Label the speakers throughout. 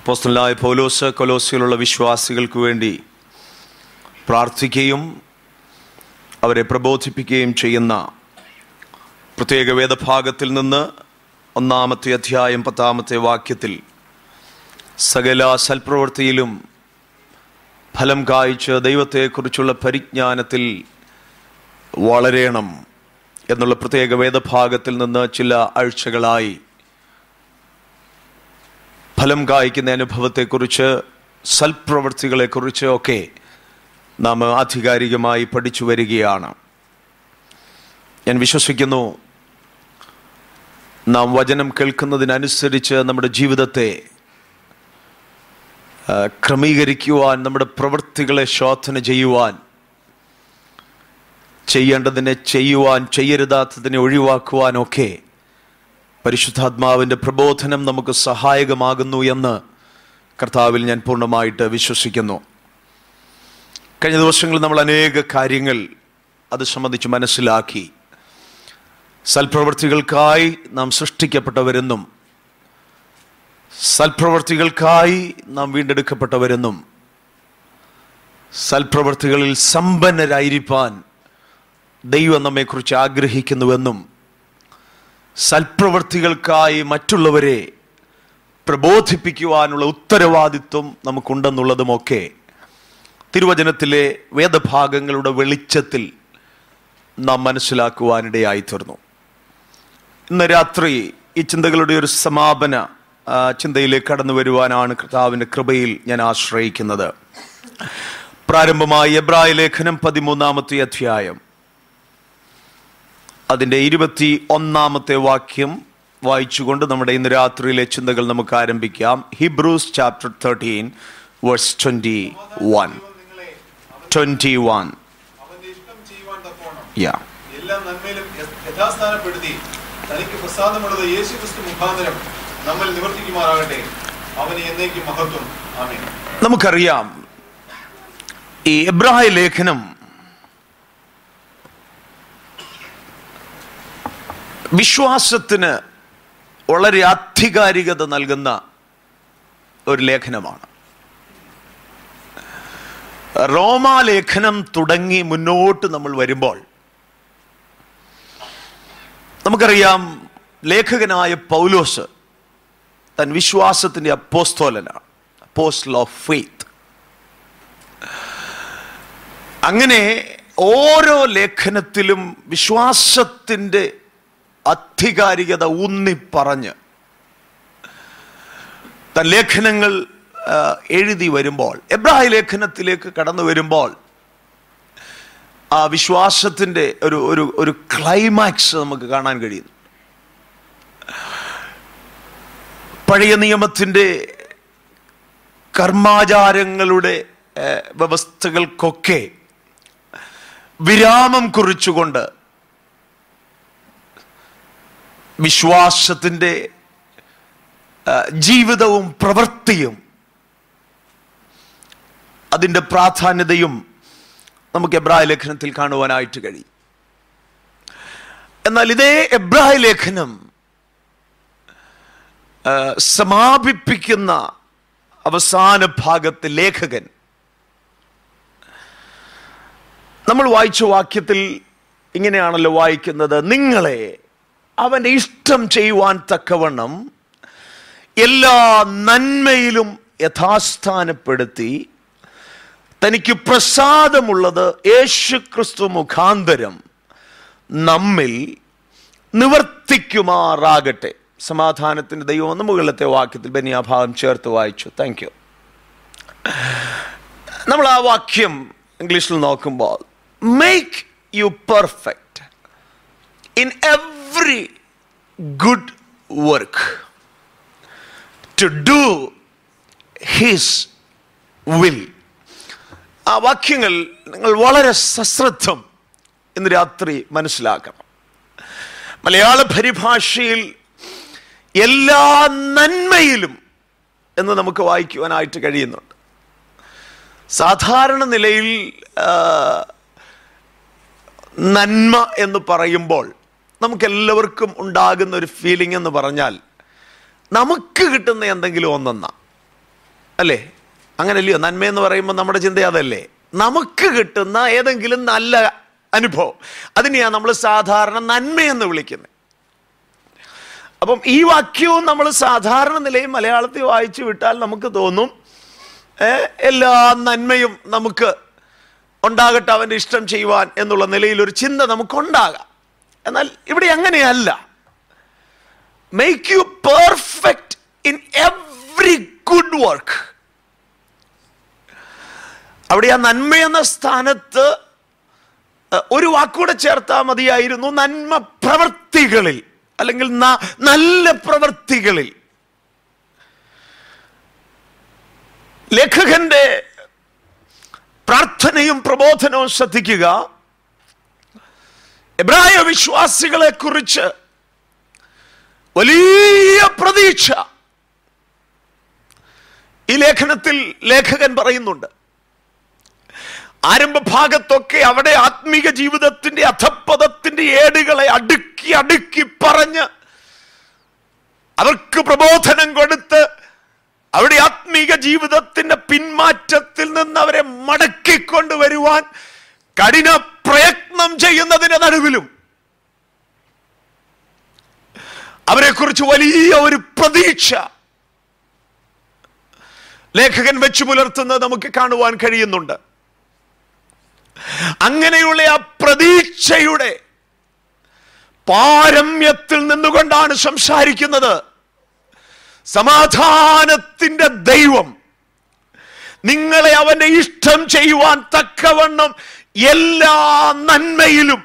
Speaker 1: പോസ്റ്റലായ പൗലോസ് കൊലോസിലുള്ള വിശ്വാസികൾക്ക് വേണ്ടി പ്രാർത്ഥിക്കുകയും അവരെ പ്രബോധിപ്പിക്കുകയും ചെയ്യുന്ന പ്രത്യേക വേദഭാഗത്തിൽ നിന്ന് ഒന്നാമത്തെ അധ്യായം പത്താമത്തെ വാക്യത്തിൽ സകല സൽപ്രവൃത്തിയിലും ഫലം കായ്ച്ച് ദൈവത്തെക്കുറിച്ചുള്ള പരിജ്ഞാനത്തിൽ വളരേണം എന്നുള്ള പ്രത്യേക വേദഭാഗത്തിൽ നിന്ന് ചില ആഴ്ചകളായി ഫലം കായ്ക്കുന്ന അനുഭവത്തെക്കുറിച്ച് സൽപ്രവൃത്തികളെക്കുറിച്ച് ഒക്കെ നാം ആധികാരികമായി പഠിച്ചു വരികയാണ് ഞാൻ വിശ്വസിക്കുന്നു നാം വചനം കേൾക്കുന്നതിനനുസരിച്ച് നമ്മുടെ ജീവിതത്തെ ആ, ക്രമീകരിക്കുവാൻ നമ്മുടെ പ്രവൃത്തികളെ ശോധന ചെയ്യുവാൻ ചെയ്യേണ്ടതിനെ ചെയ്യുവാൻ ചെയ്യരുതാത്തതിനെ ഒഴിവാക്കുവാനൊക്കെ പരിശുദ്ധാത്മാവിൻ്റെ പ്രബോധനം നമുക്ക് സഹായകമാകുന്നു എന്ന് കർത്താവിൽ ഞാൻ പൂർണ്ണമായിട്ട് വിശ്വസിക്കുന്നു കഴിഞ്ഞ ദിവസങ്ങളിൽ നമ്മൾ അനേക കാര്യങ്ങൾ അത് സംബന്ധിച്ച് മനസ്സിലാക്കി സൽപ്രവൃത്തികൾക്കായി നാം സൃഷ്ടിക്കപ്പെട്ടവരെന്നും സൽപ്രവൃത്തികൾക്കായി നാം വീണ്ടെടുക്കപ്പെട്ടവരെന്നും സൽപ്രവൃത്തികളിൽ സമ്പന്നരായിരിക്കാൻ ദൈവം നമ്മെക്കുറിച്ച് ആഗ്രഹിക്കുന്നുവെന്നും സൽപ്രവൃത്തികൾക്കായി മറ്റുള്ളവരെ പ്രബോധിപ്പിക്കുവാനുള്ള ഉത്തരവാദിത്വം നമുക്കുണ്ടെന്നുള്ളതുമൊക്കെ തിരുവചനത്തിലെ വേദഭാഗങ്ങളുടെ വെളിച്ചത്തിൽ നാം മനസ്സിലാക്കുവാനിടയായി തീർന്നു ഇന്ന് രാത്രി ഈ ചിന്തകളുടെ ഒരു സമാപന ആ, ചിന്തയിലേക്ക് കടന്നു വരുവാനാണ് കർത്താവിൻ്റെ കൃപയിൽ ഞാൻ ആശ്രയിക്കുന്നത് പ്രാരംഭമായി എബ്രായ ലേഖനം പതിമൂന്നാമത്തെ അധ്യായം അതിൻ്റെ ഇരുപത്തി ഒന്നാമത്തെ വാക്യം വായിച്ചുകൊണ്ട് നമ്മുടെ ഇന്ന് രാത്രിയിലെ ചിന്തകൾ നമുക്ക് ആരംഭിക്കാം Hebrews chapter thirteen verse twenty one
Speaker 2: നിങ്ങളെ
Speaker 1: ട്വൻറ്റി വൺ
Speaker 2: അവന്റെ ഇഷ്ടം ചെയ്യുവാൻ തക്കോണം
Speaker 1: യാ
Speaker 2: എല്ലാ നന്മയിലും യ- യഥാസ്ഥാനപ്പെടുത്തി തനിക്ക് പ്രസാദമുള്ളത് യേശു ക്രിസ്തു മുഖാന്തരം നമ്മൾ നിവർത്തിക്കുമാറാകട്ടെ അവന് എന്നേക്കും മഹത്വം ആമേൻ
Speaker 1: നമുക്കറിയാം ഈ എബ്രായ ലേഖനം വിശ്വാസത്തിന് വളരെ ആധികാരികത നൽകുന്ന ഒരു ലേഖനമാണ് റോമാലേഖനം തുടങ്ങി മുന്നോട്ട് നമ്മൾ വരുമ്പോൾ നമുക്കറിയാം ലേഖകനായ പൗലോസ് തൻ വിശ്വാസത്തിന്റെ അപ്പോസ്തോലനാണ് അപ്പോസ്റ്റൽ ഓഫ് ഫെയ്ത്ത് അങ്ങനെ ഓരോ ലേഖനത്തിലും വിശ്വാസത്തിന്റെ അധികാരികത ഊന്നിപ്പറഞ്ഞ് തൻ ലേഖനങ്ങൾ ആ, എഴുതി വരുമ്പോൾ എബ്രാഹിം ലേഖനത്തിലേക്ക് കടന്നു വരുമ്പോൾ ആ വിശ്വാസത്തിന്റെ ഒരു ഒരു ഒരു ക്ലൈമാക്സ് നമുക്ക് കാണാൻ കഴിയുന്നു പഴയ നിയമത്തിന്റെ കർമാചാരങ്ങളുടെ ഏഹ്, വ്യവസ്ഥകൾക്കൊക്കെ വിരാമം കുറിച്ചുകൊണ്ട് വിശ്വാസത്തിന്റെ ഏഹ്, ജീവിതവും പ്രവൃത്തിയും അതിൻ്റെ പ്രാധാന്യതയും നമുക്ക് എബ്രായ ലേഖനത്തിൽ കാണുവാനായിട്ട് കഴിയും എന്നാൽ ഇതേ എബ്രായ ലേഖനം ആ, സമാപിപ്പിക്കുന്ന അവസാന ഭാഗത്ത് ലേഖകൻ നമ്മൾ വായിച്ച വാക്യത്തിൽ ഇങ്ങനെയാണല്ലോ വായിക്കുന്നത് നിങ്ങളെ അവൻ്റെ ഇഷ്ടം ചെയ്യുവാൻ തക്കവണ്ണം എല്ലാ നന്മയിലും യഥാസ്ഥാനപ്പെടുത്തി തനിക്ക് പ്രസാദമുള്ളത് യേശു ക്രിസ്തു മുഖാന്തരം നമ്മിൽ നിവർത്തിക്കുമാറാകട്ടെ സമാധാനത്തിന്റെ ദൈവം എന്ന മുകളിലത്തെ വാക്യത്തിൽ ബനിയാഭാഗം ചേർത്ത് വായിച്ചു താങ്ക് യു നമ്മൾ ആ വാക്യം ഇംഗ്ലീഷിൽ നോക്കുമ്പോൾ make you perfect in every good work to do his will ആ വാക്യങ്ങൾ നിങ്ങൾ വളരെ സശ്രദ്ധം ഇന്ന് രാത്രി മനസ്സിലാക്കണം മലയാള പരിഭാഷയിൽ എല്ലാ നന്മയിലും എന്ന് നമുക്ക് വായിക്കുവാനായിട്ട് കഴിയുന്നുണ്ട് സാധാരണ നിലയിൽ ആ, നന്മ എന്ന് പറയുമ്പോൾ നമുക്കെല്ലാവർക്കും ഉണ്ടാകുന്ന ഒരു ഫീലിംഗ് എന്ന് പറഞ്ഞാൽ നമുക്ക് കിട്ടുന്ന എന്തെങ്കിലും ഒന്നെന്ന അല്ലേ അങ്ങനല്ലയോ നന്മയെന്ന് പറയുമ്പോൾ നമ്മുടെ ചിന്ത അതല്ലേ നമുക്ക് കിട്ടുന്ന ഏതെങ്കിലും നല്ല അനുഭവം അതിനെയാണ് നമ്മൾ സാധാരണ നന്മയെന്ന് വിളിക്കുന്നത് അപ്പം ഈ വാക്യവും നമ്മൾ സാധാരണ നിലയിൽ മലയാളത്തിൽ വായിച്ചു വിട്ടാൽ നമുക്ക് തോന്നും ഏ, എല്ലാ നന്മയും നമുക്ക് ഉണ്ടാകട്ടെ അവൻ്റെ ഇഷ്ടം ചെയ്യുവാൻ എന്നുള്ള നിലയിൽ ഒരു ചിന്ത നമുക്കുണ്ടാകാം എന്നാൽ ഇവിടെ അങ്ങനെയല്ല make you perfect in every good work അവിടെ ആ നന്മ എന്ന സ്ഥാനത്ത് അഹ്, ഒരു വാക്കൂടെ ചേർത്താൽ മതിയായിരുന്നു നന്മ പ്രവർത്തികളിൽ അല്ലെങ്കിൽ ന- നല്ല പ്രവർത്തികളിൽ ലേഖകന്റെ പ്രാർത്ഥനയും പ്രബോധനവും ശ്രദ്ധിക്കുക എബ്രായ വിശ്വാസികളെ കുറിച്ച് വലിയ പ്രതീക്ഷ ഈ ലേഖനത്തിൽ ലേഖകൻ പറയുന്നുണ്ട് ആരംഭ ഭാഗത്തൊക്കെ അവിടെ ആത്മീക ജീവിതത്തിന്റെ അധപ്പതത്തിന്റെ ഏടുകളെ അടുക്കി അടുക്കി പറഞ്ഞ് അവർക്ക് പ്രബോധനം കൊടുത്ത് അവിടെ ആത്മീക ജീവിതത്തിന്റെ പിന്മാറ്റത്തിൽ നിന്ന് അവരെ മടക്കിക്കൊണ്ടുവരുവാൻ കഠിന പ്രയത്നം ചെയ്യുന്നതിന്റെ നടുവിലും അവരെ കുറിച്ച് വലിയ ഒരു പ്രതീക്ഷ ലേഖകൻ വെച്ചു പുലർത്തുന്നത് നമുക്ക് കാണുവാൻ കഴിയുന്നുണ്ട് അങ്ങനെയുള്ള ആ പ്രതീക്ഷയുടെ പാരമ്യത്തിൽ നിന്നുകൊണ്ടാണ് സംസാരിക്കുന്നത് സമാധാനത്തിന്റെ ദൈവം നിങ്ങളെ അവന്റെ ഇഷ്ടം ചെയ്യുവാൻ തക്കവണ്ണം എല്ലാ നന്മയിലും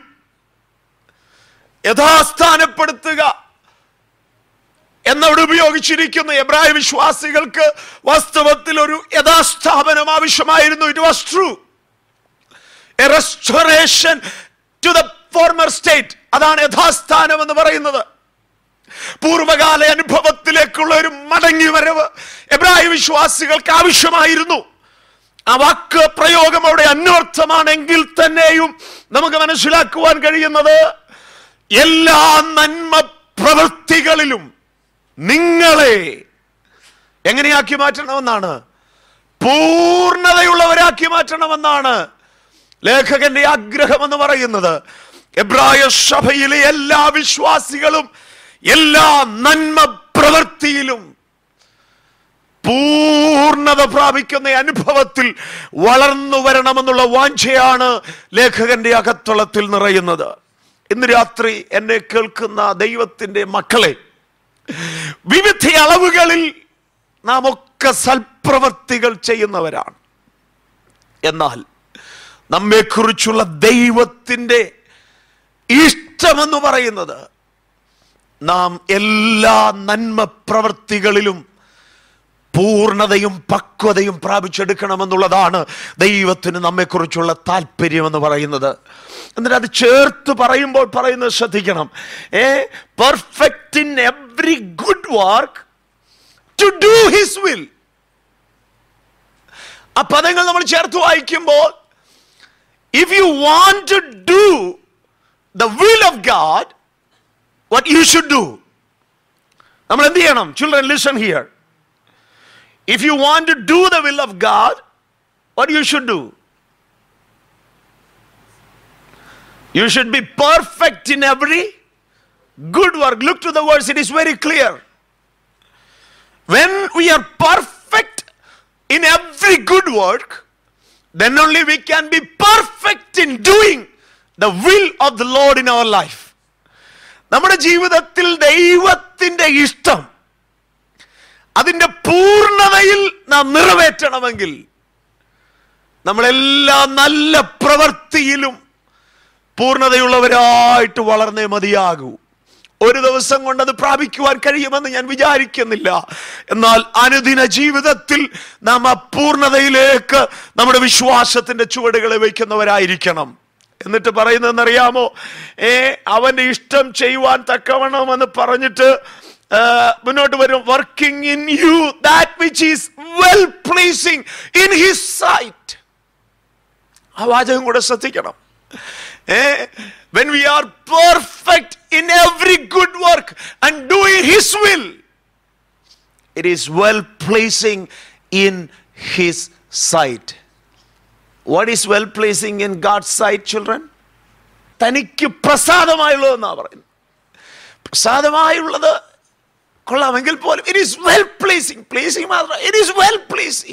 Speaker 1: യഥാസ്ഥാനപ്പെടുത്തുക എന്നവിടെ ഉപയോഗിച്ചിരിക്കുന്ന എബ്രായ വിശ്വാസികൾക്ക് വാസ്തവത്തിൽ ഒരു യഥാസ്ഥാപനം ആവശ്യമായിരുന്നു it was true a restoration to the former state അതാണ് യഥാസ്ഥാനം എന്ന് പറയുന്നത് പൂർവകാല അനുഭവത്തിലേക്കുള്ള ഒരു മടങ്ങി വരവ് എബ്രായ വിശ്വാസികൾക്ക് ആവശ്യമായിരുന്നു ആ വാക്ക് പ്രയോഗം അവിടെ അന്വർത്ഥമാണെങ്കിൽ തന്നെയും നമുക്ക് മനസ്സിലാക്കുവാൻ കഴിയുന്നത് എല്ലാ നന്മ പ്രവൃത്തികളിലും നിങ്ങളെ എങ്ങനെയാക്കി മാറ്റണമെന്നാണ് പൂർണ്ണതയുള്ളവരാക്കി മാറ്റണമെന്നാണ് ലേഖകന്റെ ആഗ്രഹം എന്ന് പറയുന്നത് എബ്രായ സഭയിലെ എല്ലാ വിശ്വാസികളും എല്ലാ നന്മ പ്രവൃത്തിയിലും പൂർണ്ണത പ്രാപിക്കുന്ന അനുഭവത്തിൽ വളർന്നു വരണമെന്നുള്ള വാഞ്ചയാണ് ലേഖകന്റെ അകത്തളത്തിൽ നിറയുന്നത് ഇന്ന് രാത്രി എന്നെ കേൾക്കുന്ന ദൈവത്തിന്റെ മക്കളെ വിവിധ അളവുകളിൽ നാം ഒക്കെ സൽപ്രവർത്തികൾ ചെയ്യുന്നവരാണ് എന്നാൽ നമ്മെക്കുറിച്ചുള്ള ദൈവത്തിൻ്റെ ഇഷ്ടമെന്ന് പറയുന്നത് നാം എല്ലാ നന്മ പ്രവൃത്തികളിലും പൂർണ്ണതയും പക്വതയും പ്രാപിച്ചെടുക്കണമെന്നുള്ളതാണ് ദൈവത്തിന് നമ്മെക്കുറിച്ചുള്ള താല്പര്യം എന്ന് പറയുന്നത് എന്നിട്ട് അത് ചേർത്ത് പറയുമ്പോൾ പറയുന്നത് ശ്രദ്ധിക്കണം uh perfect in every good work to do his will ആ പദങ്ങൾ നമ്മൾ ചേർത്ത് വായിക്കുമ്പോൾ if you want to do the will of God what you should do നമ്മൾ എന്ത് ചെയ്യണം children listen here if you want to do the will of God what you should do You should be perfect in every good work. Look to the words, it is very clear. When we are perfect in every good work, then only we can be perfect in doing the will of the Lord in our life. നമ്മുടെ ജീവിതത്തിൽ ദൈവത്തിന്റെ ഇഷ്ടം അതിന്റെ പൂർണ്ണതയിൽ നാം നിറവേറ്റണമെങ്കിൽ നമ്മളെല്ലാ നല്ല പ്രവൃത്തിയിലും പൂർണ്ണതയുള്ളവരായിട്ട് വളർന്നേ മതിയാകൂ ഒരു ദിവസം കൊണ്ട് അത് പ്രാപിക്കുവാൻ കഴിയുമെന്ന് ഞാൻ വിചാരിക്കുന്നില്ല എന്നാൽ അനുദിന ജീവിതത്തിൽ നാം ആ പൂർണ്ണതയിലേക്ക് നമ്മുടെ വിശ്വാസത്തിന്റെ ചുവടുകളെ വയ്ക്കുന്നവരായിരിക്കണം എന്നിട്ട് പറയുന്നതെന്നറിയാമോ ഏ അവന്റെ ഇഷ്ടം ചെയ്യുവാൻ തക്കവണ്ണം എന്ന് പറഞ്ഞിട്ട് ആ, മുന്നോട്ട് വരും working in you that which is well pleasing in his sight ആ വാചകം കൂടെ ശ്രദ്ധിക്കണം uh when we are perfect in every good work and doing his will it is well placing in his sight what is well placing in God sight children തനിക്ക് പ്രസാദമായുള്ളതെന്നാണ് പറയുന്നത് പ്രസാദമായുള്ളത് കൊള്ളാമെങ്കിൽ പോലും it is well placing placing മാത്രം it is well placing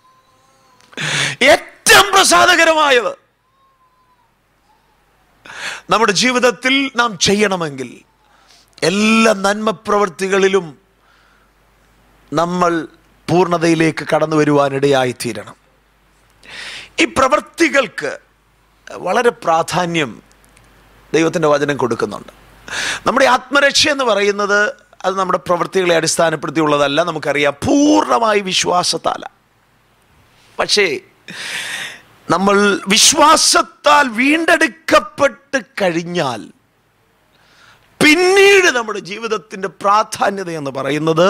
Speaker 1: ഏറ്റവും പ്രസാദകരമായത് നമ്മുടെ ജീവിതത്തിൽ നാം ചെയ്യണമെങ്കിൽ എല്ലാ നന്മ പ്രവൃത്തികളിലും നമ്മൾ പൂർണ്ണതയിലേക്ക് കടന്നു വരുവാനിടയായി തീരണം ഈ പ്രവൃത്തികൾക്ക് വളരെ പ്രാധാന്യം ദൈവത്തിൻ്റെ വചനം കൊടുക്കുന്നുണ്ട് നമ്മുടെ ആത്മരക്ഷ എന്ന് പറയുന്നത് അത് നമ്മുടെ പ്രവൃത്തികളെ അടിസ്ഥാനപ്പെടുത്തിയുള്ളതല്ല നമുക്കറിയാം പൂർണ്ണമായി വിശ്വാസത്താല പക്ഷേ നമ്മൾ വിശ്വാസത്താൽ വീണ്ടെടുക്കപ്പെട്ട് കഴിഞ്ഞാൽ പിന്നീട് നമ്മുടെ ജീവിതത്തിൻ്റെ പ്രാധാന്യത എന്ന് പറയുന്നത്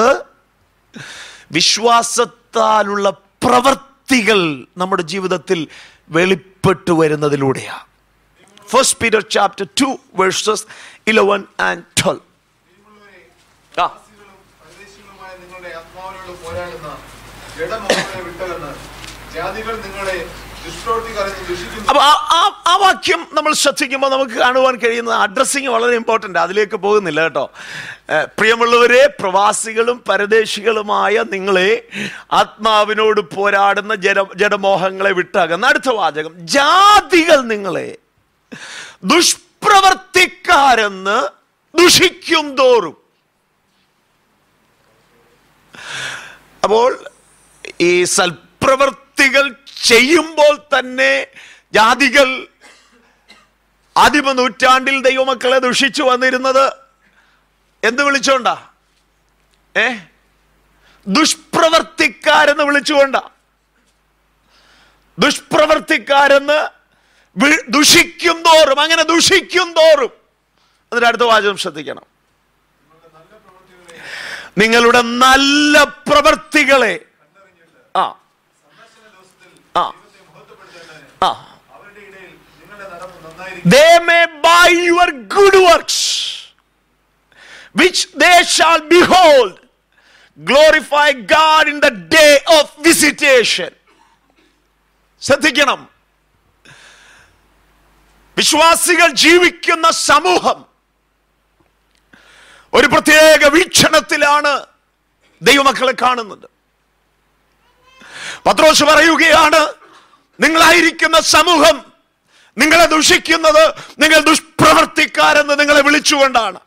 Speaker 1: വിശ്വാസത്താലുള്ള പ്രവൃത്തികൾ നമ്മുടെ ജീവിതത്തിൽ വെളിപ്പെട്ടു വരുന്നതിലൂടെയാണ് first Peter chapter two verses eleven and twelve ആ
Speaker 2: വാസികളും പരദേശികളുമായ നിങ്ങളുടെ ആത്മാവിനോട് പോരാടുന്ന ജഡമോഹങ്ങളെ വിട്ടകന്ന് ജാതികൾ നിങ്ങളെ ദുഷ്പ്രവൃത്തി കലർന്ന് ദുഷിക്കുന്നു
Speaker 1: അപ്പൊ ആ- ആ- ആ വാക്യം നമ്മൾ ശ്രദ്ധിക്കുമ്പോൾ നമുക്ക് കാണുവാൻ കഴിയുന്ന അഡ്രസ്സിങ് വളരെ ഇമ്പോർട്ടൻ്റ് അതിലേക്ക് പോകുന്നില്ല കേട്ടോ ഏഹ്, പ്രിയമുള്ളവരെ പ്രവാസികളും പരദേശികളുമായ നിങ്ങളെ ആത്മാവിനോട് പോരാടുന്ന ജഡ ജഡമോഹങ്ങളെ വിട്ടകന്ന് അടുത്ത വാചകം ജാതികൾ നിങ്ങളെ ദുഷ്പ്രവർത്തിക്കാരെന്ന് ദുഷിക്കും തോറും അപ്പോൾ ഈ സൽപ്രവർത്തികൾ ചെയ്യുമ്പോൾ തന്നെ ജാതികൾ ആദിമ നൂറ്റാണ്ടിൽ ദൈവമക്കളെ ദുഷിച്ചു വന്നിരുന്നത് എന്ത് വിളിച്ചോണ്ടാ ഏ ദുഷ്പ്രവർത്തിക്കാരെന്ന് വിളിച്ചുകൊണ്ടാ ദുഷ്പ്രവർത്തിക്കാരെന്ന് വി- ദുഷിക്കും തോറും അങ്ങനെ ദുഷിക്കും തോറും അതിന്റെ അടുത്ത വാചകം ശ്രദ്ധിക്കണം നിങ്ങളുടെ നല്ല പ്രവർത്തികളെ ആ ആ ആ
Speaker 2: അവരുടെ ഇടയിൽ നിങ്ങളുടെ നടപ്പ് നന്നായിരിക്കും
Speaker 1: they may buy your good works, which they shall behold, glorify God in the day of visitation. ശ്രദ്ധിക്കണം വിശ്വാസികൾ ജീവിക്കുന്ന സമൂഹം ഒരു പ്രത്യേക വീക്ഷണത്തിലാണ് ദൈവമക്കളെ കാണുന്നത് പത്രോസ് പറയുകയാണ് നിങ്ങളായിരിക്കുന്ന സമൂഹം നിങ്ങളെ ദുഷിക്കുന്നത് നിങ്ങൾ ദുഷ്പ്രവർത്തിക്കാരെന്ന് നിങ്ങളെ വിളിച്ചുകൊണ്ടാണ്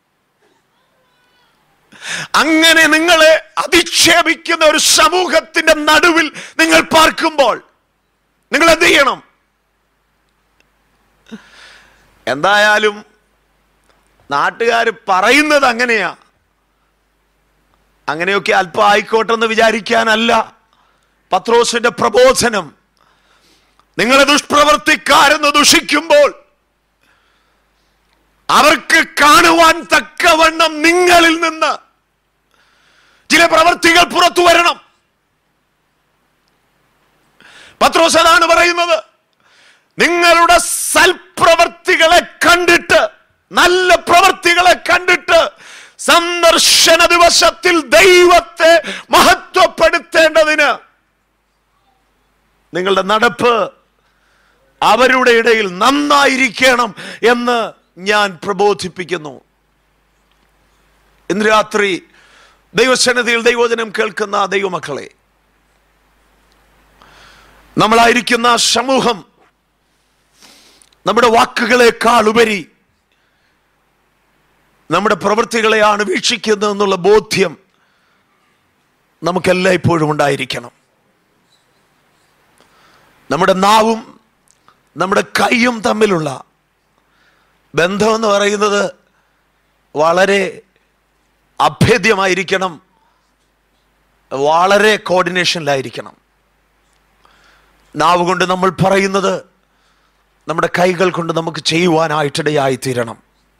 Speaker 1: അങ്ങനെ നിങ്ങളെ അധിക്ഷേപിക്കുന്ന ഒരു സമൂഹത്തിന്റെ നടുവിൽ നിങ്ങൾ പാർക്കുമ്പോൾ നിങ്ങൾ എന്ത് ചെയ്യണം എന്തായാലും നാട്ടുകാർ പറയുന്നത് അങ്ങനെയാ അങ്ങനെയൊക്കെ അല്പം ആയിക്കോട്ടെ എന്ന് വിചാരിക്കാനല്ല പത്രോസിന്റെ പ്രബോധനം നിങ്ങളെ ദുഷ്പ്രവർത്തിക്കാരെന്ന് ദുഷിക്കുമ്പോൾ അവർക്ക് കാണുവാൻ തക്കവണ്ണം നിങ്ങളിൽ നിന്ന് ചില പ്രവർത്തികൾ പുറത്തു വരണം പത്രോസ് അതാണ് പറയുന്നത് നിങ്ങളുടെ സൽപ്രവർത്തികളെ കണ്ടിട്ട് നല്ല പ്രവർത്തികളെ കണ്ടിട്ട് സന്ദർശന ദിവസത്തിൽ ദൈവത്തെ മഹത്വപ്പെടുത്തേണ്ടതിന് നിങ്ങളുടെ നടപ്പ് അവരുടെ ഇടയിൽ നന്നായിരിക്കണം എന്ന് ഞാൻ പ്രബോധിപ്പിക്കുന്നു ഇന്ന് രാത്രി ദൈവസന്നിധിയിൽ ദൈവജനം കേൾക്കുന്ന ദൈവമക്കളെ നമ്മളായിരിക്കുന്ന സമൂഹം നമ്മുടെ വാക്കുകളെക്കാൾ ഉപരി നമ്മുടെ പ്രവൃത്തികളെയാണ് വീക്ഷിക്കുന്നത് എന്നുള്ള ബോധ്യം നമുക്കെല്ലാം ഇപ്പോഴും ഉണ്ടായിരിക്കണം നമ്മുടെ നാവും നമ്മുടെ കൈയും തമ്മിലുള്ള ബന്ധം എന്ന് പറയുന്നത് വളരെ അഭേദ്യമായിരിക്കണം വളരെ കോർഡിനേഷനിലായിരിക്കണം നാവ് കൊണ്ട് നമ്മൾ പറയുന്നത് നമ്മുടെ കൈകൾ കൊണ്ട് നമുക്ക് ചെയ്യുവാനായിട്ടിടയായി തീരണം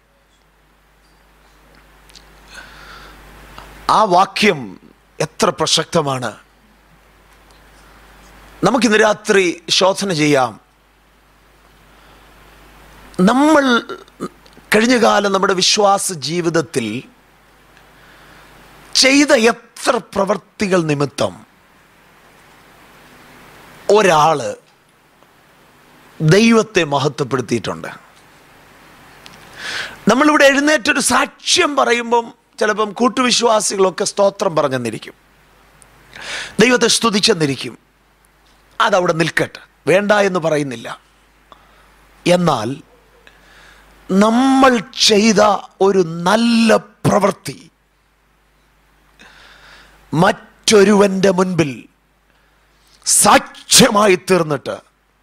Speaker 1: ആ വാക്യം എത്ര പ്രസക്തമാണ് നമുക്കിന്ന് രാത്രി ശോധന ചെയ്യാം നമ്മൾ കഴിഞ്ഞ കാലം നമ്മുടെ വിശ്വാസ ജീവിതത്തിൽ ചെയ്ത എത്ര പ്രവർത്തികൾ നിമിത്തം ഒരാള് ദൈവത്തെ മഹത്വപ്പെടുത്തിയിട്ടുണ്ട് നമ്മളിവിടെ എഴുന്നേറ്റൊരു സാക്ഷ്യം പറയുമ്പം ചിലപ്പം കൂട്ടുവിശ്വാസികളൊക്കെ സ്തോത്രം പറഞ്ഞെന്നിരിക്കും ദൈവത്തെ സ്തുതിച്ചെന്നിരിക്കും അതവിടെ നിൽക്കട്ടെ വേണ്ട എന്ന് പറയുന്നില്ല എന്നാൽ നമ്മൾ ചെയ്ത ഒരു നല്ല പ്രവൃത്തി മറ്റൊരുവന്റെ മുൻപിൽ സാക്ഷ്യമായി തീർന്നിട്ട്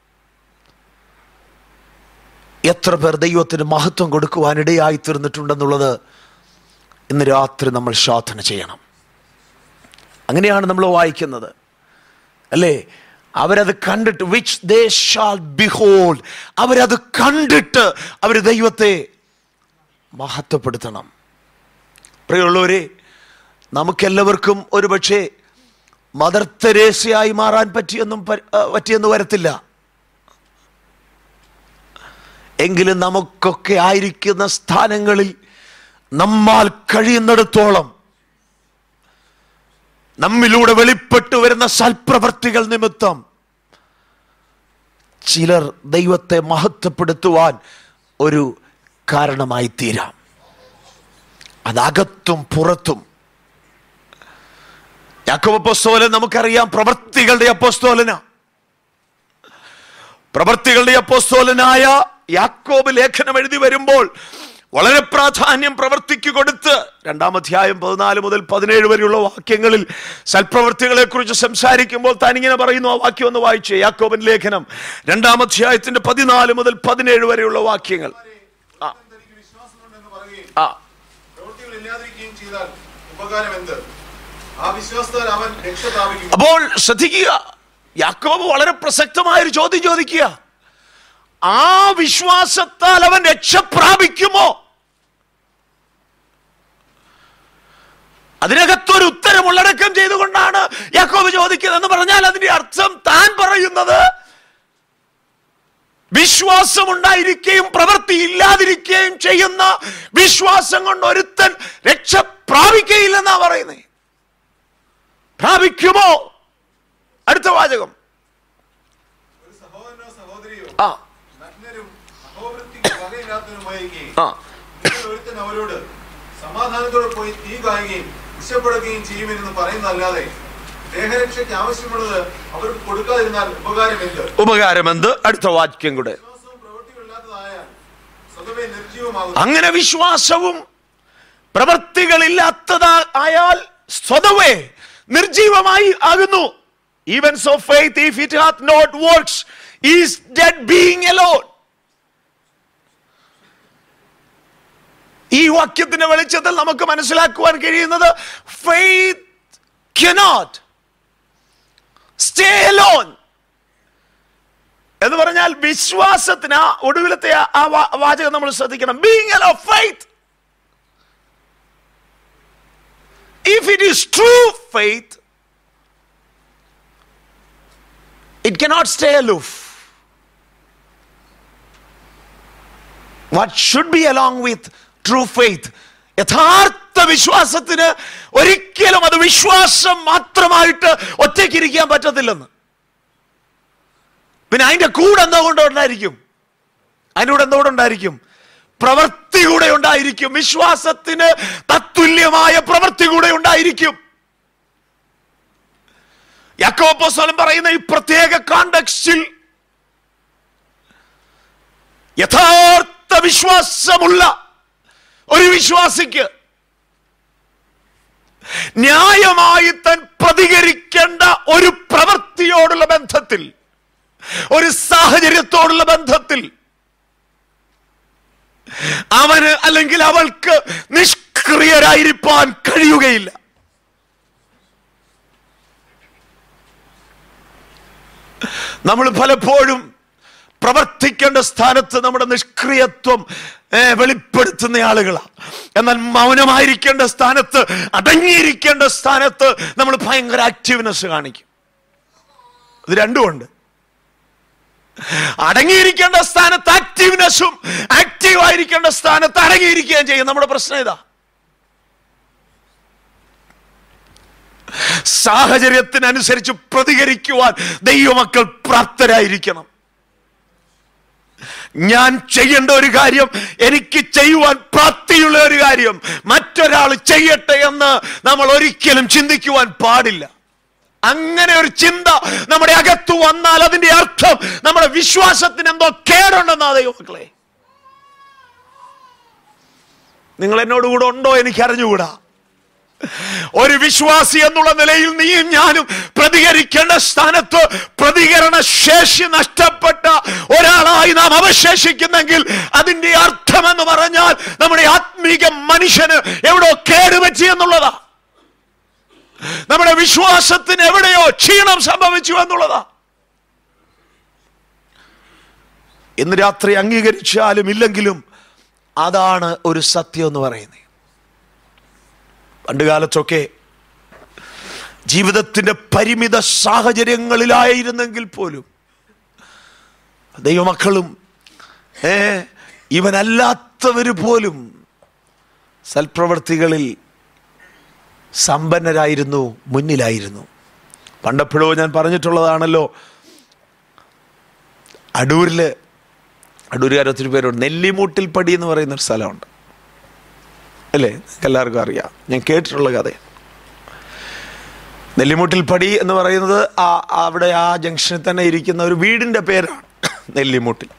Speaker 1: എത്ര പേർ ദൈവത്തിന് മഹത്വം കൊടുക്കുവാനിടയായി തീർന്നിട്ടുണ്ടെന്നുള്ളത് ഇന്ന് രാത്രി നമ്മൾ ശോധന ചെയ്യണം അങ്ങനെയാണ് നമ്മൾ വായിക്കുന്നത് അല്ലേ അവരത് കണ്ടിട്ട് വിച്ച് ദേ ഷാൽ ബിഹോൾഡ് അവരത് കണ്ടിട്ട് അവർ ദൈവത്തെ മഹത്വപ്പെടുത്തണം പ്രിയമുള്ളവരെ നമുക്കെല്ലാവർക്കും ഒരുപക്ഷെ മദർ തെരേസയായി മാറാൻ പറ്റിയെന്നും പ- ആ, പറ്റിയെന്ന് വരത്തില്ല എങ്കിലും നമുക്കൊക്കെ ആയിരിക്കുന്ന സ്ഥാനങ്ങളിൽ നമ്മാൽ കഴിയുന്നിടത്തോളം നമ്മിലൂടെ വെളിപ്പെട്ടു വരുന്ന സൽപ്രവർത്തികൾ നിമിത്തം ചിലർ ദൈവത്തെ മഹത്വപ്പെടുത്തുവാൻ ഒരു കാരണമായി തീരാം അതകത്തും പുറത്തും യാക്കോബ് അപ്പോസ്തോലൻ നമുക്കറിയാം പ്രവർത്തികളുടെ അപ്പോസ്തോലന പ്രവർത്തികളുടെ അപ്പോസ്തോലനായ യാക്കോബ് ലേഖനം എഴുതി വരുമ്പോൾ വളരെ പ്രാധാന്യം പ്രവർത്തിക്ക് കൊടുത്ത് രണ്ടാം അധ്യായം പതിനാല് മുതൽ പതിനേഴ് വരെയുള്ള വാക്യങ്ങളിൽ സൽപ്രവർത്തികളെ കുറിച്ച് സംസാരിക്കുമ്പോൾ താൻ ഇങ്ങനെ പറയുന്നു ആ വാക്യം ഒന്ന് വായിച്ചേ യാക്കോബൻ ലേഖനം രണ്ടാം അധ്യായത്തിന്റെ പതിനാല് മുതൽ പതിനേഴ് വരെയുള്ള വാക്യങ്ങൾ ആ.
Speaker 2: തനിക്ക് വിശ്വാസമുണ്ടെന്ന് പറയുകയും
Speaker 1: ആ
Speaker 2: പ്രവൃത്തികൾ ഇല്ലാതിരിക്കുകയും ചെയ്താൽ ഉപകാരം എന്ത് ആ വിശ്വാസത്താൽ അവൻ രക്ഷ പ്രാപിക്കും
Speaker 1: അപ്പോൾ ശ്രദ്ധിക്കുക യാക്കോബ് വളരെ പ്രസക്തമായ ഒരു ചോദ്യം ചോദിക്കുക ആ വിശ്വാസത്താൽ അവൻ രക്ഷ പ്രാപിക്കുമോ അതിനകത്തൊരു ഉത്തരം ഉള്ളടക്കം ചെയ്തുകൊണ്ടാണ് യാക്കോബ് ചോദിക്കുന്നത് എന്ന് പറഞ്ഞാൽ അതിന്റെ അർത്ഥം താൻ പറയുന്നത് വിശ്വാസം ഉണ്ടായിരിക്കുകയും പ്രവൃത്തി ഇല്ലാതിരിക്കുകയും ചെയ്യുന്ന വിശ്വാസം കൊണ്ട് ഒരുത്തൻ രക്ഷ പ്രാപിക്കയില്ലെന്നാ പറയുന്നേ പ്രാപിക്കുമോ അടുത്ത വാചകം
Speaker 2: ഒരു സഹോദരനോ സഹോദരിയോ
Speaker 1: ആ
Speaker 2: നഗ്നരും അഹോവൃത്തിക്ക് വകയില്ലാത്തവരുമായിരിക്കുകയും
Speaker 1: ആ
Speaker 2: നിങ്ങൾ ഒരുത്തൻ അവരോട് സമാധാനത്തോടെ പോയി തീ കായുകയും വിശപ്പെടുകയും ചെയ്യുമെന്ന് പറയുന്നതല്ലാതെ ദേഹരക്ഷയ്ക്ക് ആവശ്യമുള്ളത് അവർക്ക് കൊടുക്കാതിരുന്നാൽ ഉപകാരം എന്ത്
Speaker 1: ഉപകാരം എന്ത് അടുത്ത വാക്യം കൂടെ
Speaker 2: വിശ്വാസവും പ്രവൃത്തികളില്ലാത്തതായാൽ സ്വതവേ നിർജീവമാകുന്നു
Speaker 1: അങ്ങനെ വിശ്വാസവും പ്രവൃത്തികളില്ലാത്തതായാൽ സ്വതവേ നിർജീവമായി ആകുന്നു evens of faith if it hath not works is dead being alone ഈ വാക്യത്തിന്റെ വെളിച്ചത്തിൽ നമുക്ക് മനസ്സിലാക്കുവാൻ കഴിയുന്നത് ഫെയ്ത്ത് കനോട്ട് സ്റ്റേ അലോൺ എന്ന് പറഞ്ഞാൽ വിശ്വാസത്തിന് ആ ഒടുവിലത്തെ ആ- ആ വാ- വാചകം നമ്മൾ ശ്രദ്ധിക്കണം being all of faith if it is true faith it cannot stay aloof what should be along with true faith യഥാർത്ഥ വിശ്വാസത്തിന് ഒരിക്കലും അത് വിശ്വാസം മാത്രമായിട്ട് ഒറ്റയ്ക്കിരിക്കാൻ പറ്റത്തില്ലെന്ന് പിന്നെ അതിന്റെ കൂടെ എന്തോ കൊണ്ട് ഉണ്ടായിരിക്കും അതിൻ്റെ കൂടെ എന്തോ ഉണ്ടായിരിക്കും പ്രവൃത്തി കൂടെ ഉണ്ടായിരിക്കും വിശ്വാസത്തിന് തത്തുല്യമായ പ്രവൃത്തി കൂടെ ഉണ്ടായിരിക്കും യാക്കോപ്പോസ്തലൻ പറയുന്ന ഈ പ്രത്യേക കോണ്ടക്സ്റ്റിൽ യഥാർത്ഥ വിശ്വാസമുള്ള ഒരു വിശ്വാസിക്ക് ന്യായമായി താൻ പ്രതികരിക്കേണ്ട ഒരു പ്രവൃത്തിയോടുള്ള ബന്ധത്തിൽ ഒരു സാഹചര്യത്തോടുള്ള ബന്ധത്തിൽ അവന് അല്ലെങ്കിൽ അവൾക്ക് നിഷ്ക്രിയരായിരിക്കാൻ കഴിയുകയില്ല നമ്മൾ പലപ്പോഴും പ്രവർത്തിക്കേണ്ട സ്ഥാനത്ത് നമ്മുടെ നിഷ്ക്രിയത്വം ഏ, വെളിപ്പെടുത്തുന്ന ആളുകളാണ് എന്നാൽ മൗനമായിരിക്കേണ്ട സ്ഥാനത്ത് അടങ്ങിയിരിക്കേണ്ട സ്ഥാനത്ത് നമ്മൾ ഭയങ്കര ആക്റ്റീവ്നെസ് കാണിക്കും ഇത് രണ്ടുമുണ്ട് അടങ്ങിയിരിക്കേണ്ട സ്ഥാനത്ത് ആക്റ്റീവ്നെസ്സും ആക്റ്റീവ് ആയിരിക്കേണ്ട സ്ഥാനത്ത് അടങ്ങിയിരിക്കുകയും ചെയ്യും നമ്മുടെ പ്രശ്നം ഇതാ സാഹചര്യത്തിനനുസരിച്ച് പ്രതികരിക്കുവാൻ ദൈവമക്കൾ പ്രാപ്തരായിരിക്കണം ഞാൻ ചെയ്യേണ്ട ഒരു കാര്യം എനിക്ക് ചെയ്യുവാൻ പ്രാപ്തിയുള്ള ഒരു കാര്യം മറ്റൊരാൾ ചെയ്യട്ടെ എന്ന് നമ്മൾ ഒരിക്കലും ചിന്തിക്കുവാൻ പാടില്ല അങ്ങനെ ഒരു ചിന്ത നമ്മുടെ അകത്തു വന്നാൽ അതിന്റെ അർത്ഥം നമ്മുടെ വിശ്വാസത്തിന് എന്തോ കേടുണ്ടെന്നാ ദൈവമക്കളെ നിങ്ങൾ എന്നോട് കൂടെ ഉണ്ടോ എനിക്ക് അറിഞ്ഞുകൂടാ ഒരു വിശ്വാസി എന്നുള്ള നിലയിൽ നീയും ഞാനും പ്രതികരിക്കേണ്ട സ്ഥാനത്ത് പ്രതികരണ ശേഷി നഷ്ടപ്പെട്ട ഒരാളായി നാം അവശേഷിക്കുന്നെങ്കിൽ അതിന്റെ അർത്ഥം എന്ന് പറഞ്ഞാൽ നമ്മുടെ ആത്മീക മനുഷ്യന് എവിടോ കേടുപറ്റി എന്നുള്ളതാ നമ്മുടെ വിശ്വാസത്തിന് എവിടെയോ ക്ഷീണം സംഭവിച്ചു എന്നുള്ളതാ ഇന്ന് രാത്രി അംഗീകരിച്ചാലും ഇല്ലെങ്കിലും അതാണ് ഒരു സത്യം എന്ന് പറയുന്നത് പണ്ടുകാലത്തൊക്കെ ജീവിതത്തിന്റെ പരിമിത സാഹചര്യങ്ങളിലായിരുന്നെങ്കിൽ പോലും ദൈവമക്കളും ഏ ഇവനല്ലാത്തവര് പോലും സൽപ്രവർത്തികളിൽ സമ്പന്നരായിരുന്നു മുന്നിലായിരുന്നു പണ്ടപ്പോഴോ ഞാൻ പറഞ്ഞിട്ടുള്ളതാണല്ലോ അടൂരില് അടൂരുകാർ ഒത്തിരി പേരുണ്ട് നെല്ലിമൂട്ടിൽ പടി എന്ന് പറയുന്ന ഒരു സ്ഥലമുണ്ട് അല്ലേ നിങ്ങൾക്ക് എല്ലാവർക്കും അറിയാം ഞാൻ കേട്ടിട്ടുള്ള കഥ നെല്ലിമുട്ടിൽ പടി എന്ന് പറയുന്നത് ആ അവിടെ ആ ജംഗ്ഷനിൽ തന്നെ ഇരിക്കുന്ന ഒരു വീടിന്റെ പേരാണ് നെല്ലിമുട്ടിൽ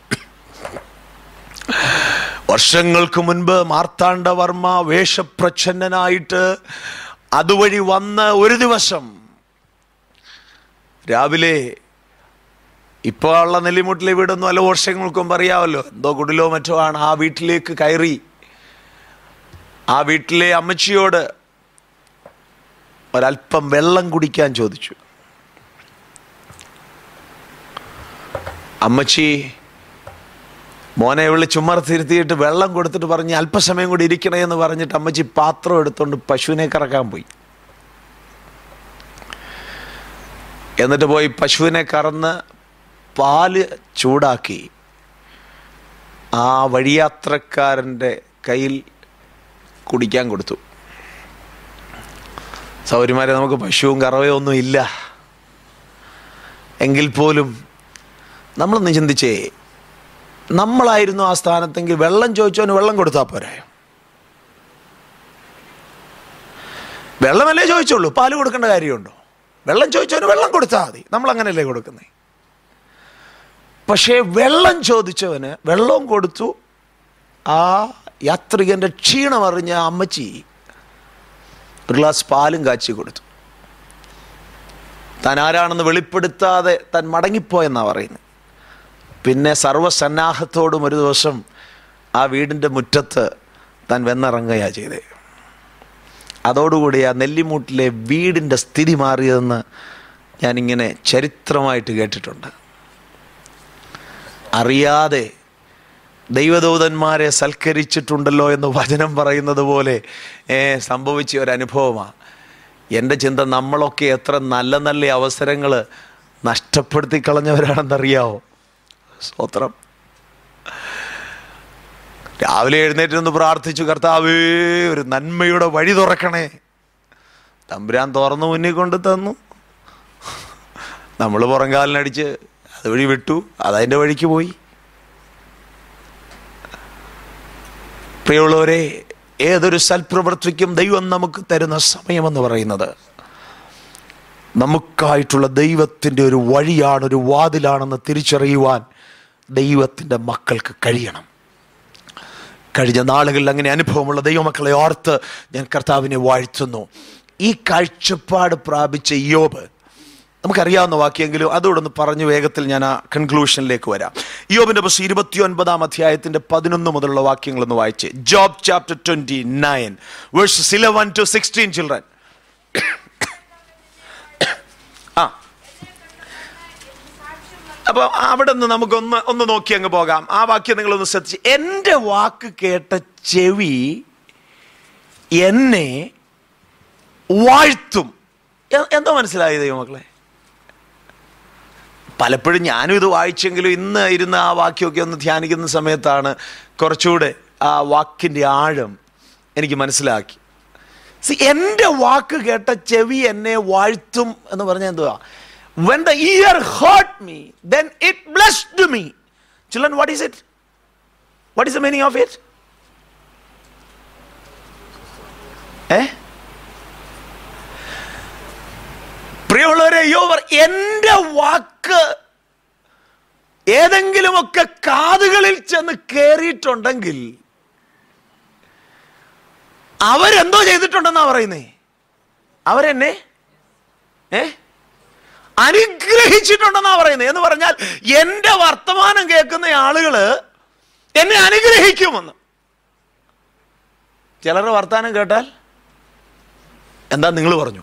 Speaker 1: വർഷങ്ങൾക്ക് മുൻപ് മാർത്താണ്ഡവർമ്മ വേഷപ്രച്ഛന്നനായിട്ട് അതുവഴി വന്ന ഒരു ദിവസം രാവിലെ ഇപ്പോൾ ഉള്ള നെല്ലിമുട്ടിലെ വീടൊന്നും അല്ല വർഷങ്ങൾക്ക് മുമ്പ് അറിയാമല്ലോ എന്തോ കുടിലോ മറ്റോ ആണ് ആ വീട്ടിലേക്ക് കയറി ആ വീട്ടിലെ അമ്മച്ചിയോട് ഒരല്പം വെള്ളം കുടിക്കാൻ ചോദിച്ചു അമ്മച്ചി മോനെ വിളി ചുമർത്തിരുത്തിയിട്ട് വെള്ളം കൊടുത്തിട്ട് പറഞ്ഞ് അല്പസമയം കൂടി ഇരിക്കണേ എന്ന് പറഞ്ഞിട്ട് അമ്മച്ചി പാത്രം എടുത്തോണ്ട് പശുവിനെ കറക്കാൻ പോയി എന്നിട്ട് പോയി പശുവിനെ കറന്ന് പാല് ചൂടാക്കി ആ വഴിയാത്രക്കാരൻ്റെ കയ്യിൽ കുടിക്കാൻ കൊടുത്തു സൗകര്യമാരെ നമുക്ക് പശുവും കറവയോ ഒന്നും ഇല്ല എങ്കിൽ പോലും നമ്മളൊന്ന് ചിന്തിച്ചേ നമ്മളായിരുന്നു ആ സ്ഥാനത്തെങ്കിൽ വെള്ളം ചോദിച്ചവന് വെള്ളം കൊടുത്താൽ പോരെ വെള്ളമല്ലേ ചോദിച്ചുള്ളൂ പാല് കൊടുക്കേണ്ട കാര്യമുണ്ടോ വെള്ളം ചോദിച്ചവന് വെള്ളം കൊടുത്താൽ മതി നമ്മൾ അങ്ങനെയല്ലേ കൊടുക്കുന്നേ പക്ഷേ വെള്ളം ചോദിച്ചവന് വെള്ളവും കൊടുത്തു ആ യാത്രികന്റെ ക്ഷീണം അറിഞ്ഞ ആ അമ്മച്ചി ഒരു ഗ്ലാസ് പാലും കാച്ചി കൊടുത്തു താൻ ആരാണെന്ന് വെളിപ്പെടുത്താതെ താൻ മടങ്ങിപ്പോയെന്നാ പറയുന്നത് പിന്നെ സർവസന്നാഹത്തോടും ഒരു ദിവസം ആ വീടിൻ്റെ മുറ്റത്ത് താൻ വെന്നിറങ്ങുകയാ ചെയ്തേ അതോടുകൂടി ആ നെല്ലിമൂട്ടിലെ വീടിൻ്റെ സ്ഥിതി മാറിയതെന്ന് ഞാനിങ്ങനെ ചരിത്രമായിട്ട് കേട്ടിട്ടുണ്ട് അറിയാതെ ദൈവദൂതന്മാരെ സൽക്കരിച്ചിട്ടുണ്ടല്ലോ എന്ന് വചനം പറയുന്നത് പോലെ ഏ, സംഭവിച്ച ഒരു അനുഭവമാണ് എൻ്റെ ചിന്ത നമ്മളൊക്കെ എത്ര നല്ല നല്ല അവസരങ്ങൾ നഷ്ടപ്പെടുത്തി കളഞ്ഞവരാണെന്നറിയാവോ സ്തോത്രം രാവിലെ എഴുന്നേറ്റ് നിന്ന് പ്രാർത്ഥിച്ചു കർത്താവേ ഒരു നന്മയുടെ വഴി തുറക്കണേ തമ്പുരാൻ തുറന്നു മുന്നിൽ കൊണ്ട് തന്നു നമ്മൾ പുറംകാലിനടിച്ച് അതുവഴി വിട്ടു അതതിൻ്റെ വഴിക്ക് പോയി പ്രിയമുള്ളവരെ ഏതൊരു സൽപ്രവൃത്തിക്കും ദൈവം നമുക്ക് തരുന്ന സമയമെന്ന് പറയുന്നത് നമുക്കായിട്ടുള്ള ദൈവത്തിൻ്റെ ഒരു വഴിയാണ് ഒരു വാതിലാണെന്ന് തിരിച്ചറിയുവാൻ ദൈവത്തിൻ്റെ മക്കൾക്ക് കഴിയണം കഴിഞ്ഞ നാളുകളിൽ അങ്ങനെ അനുഭവമുള്ള ദൈവമക്കളെ ഓർത്ത് ഞാൻ കർത്താവിനെ വാഴ്ത്തുന്നു ഈ കാഴ്ചപ്പാട് പ്രാപിച്ച യോബ് നമുക്കറിയാവുന്ന വാക്യെങ്കിലും അതുകൂടെ ഒന്ന് പറഞ്ഞു വേഗത്തിൽ ഞാൻ ആ കൺക്ലൂഷനിലേക്ക് വരാം യോബിന്റെ ബസ് ഇരുപത്തി ഒൻപതാം അധ്യായത്തിന്റെ പതിനൊന്ന് മുതലുള്ള വാക്യങ്ങൾ ഒന്ന് വായിച്ച് Job chapter twenty nine verses eleven to sixteen children ആ അപ്പൊ അവിടെ നിന്ന് നമുക്കൊന്ന് ഒന്ന് നോക്കി അങ്ങ് പോകാം ആ വാക്യം നിങ്ങളൊന്ന് ശ്രദ്ധിച്ച് എൻ്റെ വാക്ക് കേട്ട ചെവി എന്നെ വാഴ്ത്തും എ- എന്തോ മനസ്സിലായി ദൈവമക്കളെ പലപ്പോഴും ഞാനും ഇത് വായിച്ചെങ്കിലും ഇന്ന് ഇരുന്ന ആ വാക്യമൊക്കെ ഒന്ന് ധ്യാനിക്കുന്ന സമയത്താണ് കുറച്ചുകൂടെ ആ വാക്കിൻ്റെ ആഴം എനിക്ക് മനസ്സിലാക്കി സി എൻ്റെ വാക്ക് കേട്ട ചെവി എന്നെ വാഴ്ത്തും എന്ന് പറഞ്ഞാൽ എന്തുവാ when the ear heard me then it blessed me children what is it what is the meaning of it ഏ പ്രിയമുള്ളവരെ യോവർ എൻ്റെ വാക്ക് ഏതെങ്കിലുമൊക്കെ കാതുകളിൽ ചെന്ന് കയറിയിട്ടുണ്ടെങ്കിൽ അവരെന്തോ ചെയ്തിട്ടുണ്ടെന്നാ പറയുന്നേ അവരെന്നെ ഏ അനുഗ്രഹിച്ചിട്ടുണ്ടെന്നാ പറയുന്നത് എന്ന് പറഞ്ഞാൽ എൻ്റെ വർത്തമാനം കേൾക്കുന്ന ആളുകള് എന്നെ അനുഗ്രഹിക്കുമെന്ന് ചിലരുടെ വർത്തമാനം കേട്ടാൽ എന്താ നിങ്ങൾ പറഞ്ഞു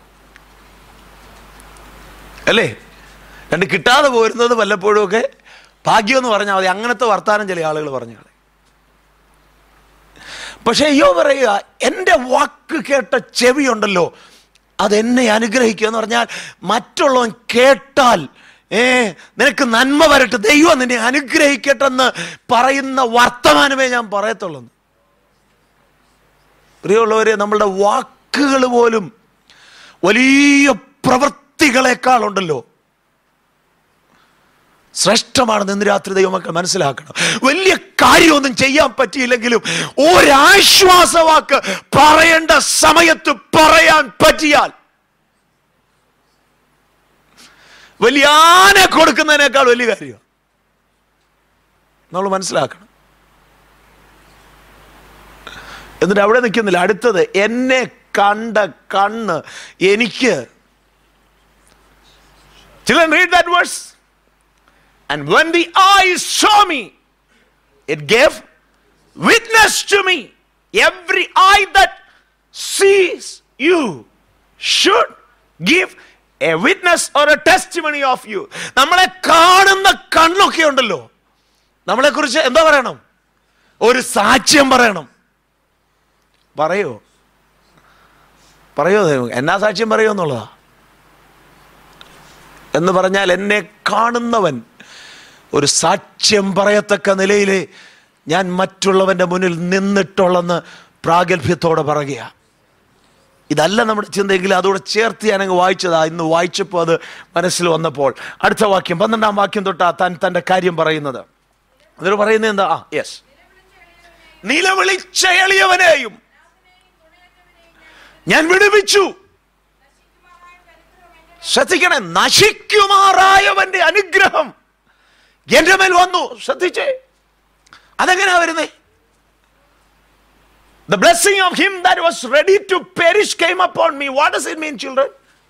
Speaker 1: അല്ലേ രണ്ട് കിട്ടാതെ പോരുന്നത് വല്ലപ്പോഴും ഒക്കെ ഭാഗ്യം എന്ന് പറഞ്ഞാൽ മതി അങ്ങനത്തെ വർത്താനം ചില ആളുകൾ പറഞ്ഞു കളയും പക്ഷെ അയ്യോ പറയുക എൻ്റെ വാക്ക് കേട്ട ചെവിയുണ്ടല്ലോ അതെന്നെ അനുഗ്രഹിക്കുക എന്ന് പറഞ്ഞാൽ മറ്റുള്ളവൻ കേട്ടാൽ ഏ നിനക്ക് നന്മ വരട്ടെ ദൈവം നിന്നെ അനുഗ്രഹിക്കട്ടെ എന്ന് പറയുന്ന വർത്തമാനമേ ഞാൻ പറയത്തുള്ളൂ പ്രിയമുള്ളവരെ നമ്മളുടെ വാക്കുകൾ പോലും വലിയ പ്രവൃത്തികളെക്കാളുണ്ടല്ലോ ശ്രേഷ്ഠമാണെന്ന് ഇന്ന് രാത്രി ദൈവമക്കൾ മനസ്സിലാക്കണം വലിയ കാര്യമൊന്നും ചെയ്യാൻ പറ്റിയില്ലെങ്കിലും ഒരാശ്വാസവാക്ക് പറയേണ്ട സമയത്ത് പറയാൻ പറ്റിയാൽ വലിയ ആന കൊടുക്കുന്നതിനേക്കാൾ വലിയ കാര്യമാണ് നമ്മൾ മനസ്സിലാക്കണം എന്നിട്ട് അവിടെ നിൽക്കുന്നില്ല അടുത്തത് എന്നെ കണ്ട കണ്ണ് എനിക്ക് Children, read that verse. And when the eyes saw me, it gave witness to me. Every eye that sees you should give a witness or a testimony of you. നമ്മളെ കാണുന്ന കണ്ണൊക്കെ ഉണ്ടല്ലോ നമ്മളെ കുറിച്ച് എന്താ പറയണം ഒരു സാക്ഷ്യം പറയണം പറയോ പറയോ ദൈവം? എന്നാ സാക്ഷ്യം പറയോ എന്നുള്ളതാ എന്ന് പറഞ്ഞാൽ എന്നെ കാണുന്നവൻ ഒരു സാക്ഷ്യം പറയത്തക്ക നിലയിൽ ഞാൻ മറ്റുള്ളവൻ്റെ മുന്നിൽ നിന്നിട്ടുള്ളെന്ന് പ്രാഗൽഭ്യത്തോടെ പറയുക ഇതല്ല നമ്മുടെ ചിന്തയെങ്കിൽ അതോടെ ചേർത്ത് ഞാൻ അങ്ങ് വായിച്ചതാ ഇന്ന് വായിച്ചപ്പോൾ അത് മനസ്സിൽ വന്നപ്പോൾ അടുത്ത വാക്യം പന്ത്രണ്ടാം വാക്യം തൊട്ടാ താൻ തൻ്റെ കാര്യം പറയുന്നത് അതിൽ പറയുന്നത് എന്താ ആ യെസ് നിലവിളിച്ച എളിയവനെയും ഞാൻ വിടുവിച്ചു ശ്രദ്ധിക്കണേ നശിക്കുമാറായവന്റെ അനുഗ്രഹം എന്റെ മേൽ വന്നു ശ്രദ്ധിച്ചേ അതെങ്ങനെയാ വരുന്നേ The blessing of him that was ready to perish came upon me. What does it mean, children?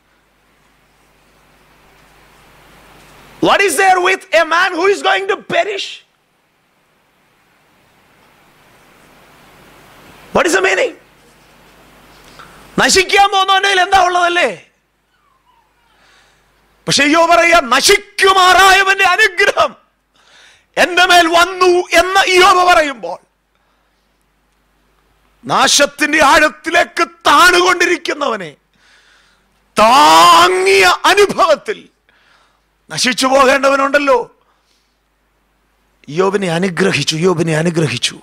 Speaker 1: What is there with a man who is going to perish? What is the meaning? നശിക്കാൻ പോകുന്നവൻ്റെ കയ്യിൽ എന്താ ഉള്ളതല്ലേ പക്ഷെ അയ്യോ പറയാ നശിക്കുമാറായവന്റെ അനുഗ്രഹം എന്റെ മേൽ വന്നു എന്ന് ഇയോബ പറയുമ്പോൾ നാശത്തിന്റെ ആഴത്തിലേക്ക് താണുകൊണ്ടിരിക്കുന്നവനെ താങ്ങിയ അനുഭവത്തിൽ നശിച്ചു പോകേണ്ടവനുണ്ടല്ലോ യോബിനെ അനുഗ്രഹിച്ചു യോബിനെ അനുഗ്രഹിച്ചു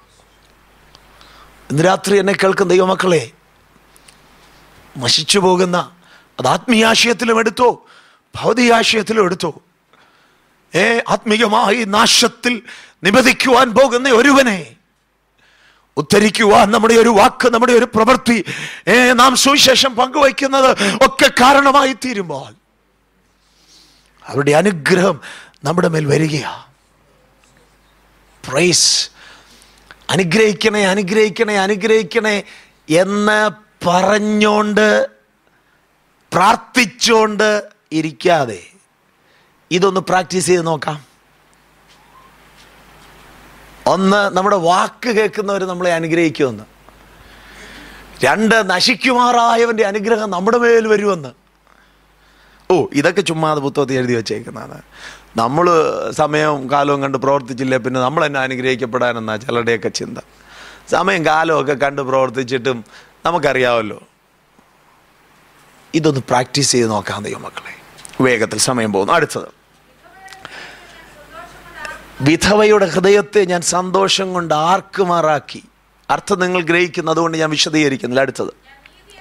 Speaker 1: ഇന്ന് രാത്രി എന്നെ കേൾക്കുന്ന ദൈവമക്കളെ നശിച്ചു പോകുന്ന അത് ആത്മീയാശയത്തിലും എടുത്തോ ഭൗതികാശയത്തിലും എടുത്തോ ഏ ആത്മീയമായി നാശത്തിൽ നിബദിക്കുവാൻ പോകുന്ന ഒരുവനെ ഉദ്ധരിക്കുവാൻ നമ്മുടെ ഒരു വാക്ക് നമ്മുടെ ഒരു പ്രവൃത്തി ഏ നാം സുവിശേഷം പങ്കുവയ്ക്കുന്നത് ഒക്കെ കാരണമായി തീരുമ്പോൾ അവരുടെ അനുഗ്രഹം നമ്മുടെ മേൽ വരികയാ പ്രൈസ് അനുഗ്രഹിക്കണേ അനുഗ്രഹിക്കണേ അനുഗ്രഹിക്കണേ എന്ന് പറഞ്ഞോണ്ട് പ്രാർത്ഥിച്ചുകൊണ്ട് ഇരിക്കാതെ ഇതൊന്ന് പ്രാക്ടീസ് ചെയ്ത് നോക്കാം ഒന്ന് നമ്മുടെ വാക്ക് കേൾക്കുന്നവർ നമ്മളെ അനുഗ്രഹിക്കുമെന്ന് രണ്ട് നശിക്കുമാറായവന്റെ അനുഗ്രഹം നമ്മുടെ മേൽ വരുമെന്ന് ഓ ഇതൊക്കെ ചുമ്മാതെ പുസ്തകത്തിൽ എഴുതി വെച്ചേക്കുന്നതാണ് നമ്മൾ സമയവും കാലവും കണ്ട് പ്രവർത്തിച്ചില്ലേ പിന്നെ നമ്മൾ തന്നെ അനുഗ്രഹിക്കപ്പെടാനെന്നാ ചിലരുടെയൊക്കെ ചിന്ത സമയം കാലവും ഒക്കെ കണ്ട് പ്രവർത്തിച്ചിട്ടും നമുക്കറിയാമല്ലോ ഇതൊന്ന് പ്രാക്ടീസ് ചെയ്ത് നോക്കാം ദൈവമക്കളെ വേഗത്തിൽ സമയം പോകുന്നു അടുത്തത് വിധവയുടെ ഹൃദയത്തെ ഞാൻ സന്തോഷം കൊണ്ട് ആർക്കുമാറാക്കി അർത്ഥം നിങ്ങൾ ഗ്രഹിക്കുന്നു അതുകൊണ്ട് ഞാൻ വിശദീകരിക്കുന്നില്ല അടുത്തത്
Speaker 3: ഞാൻ നീതി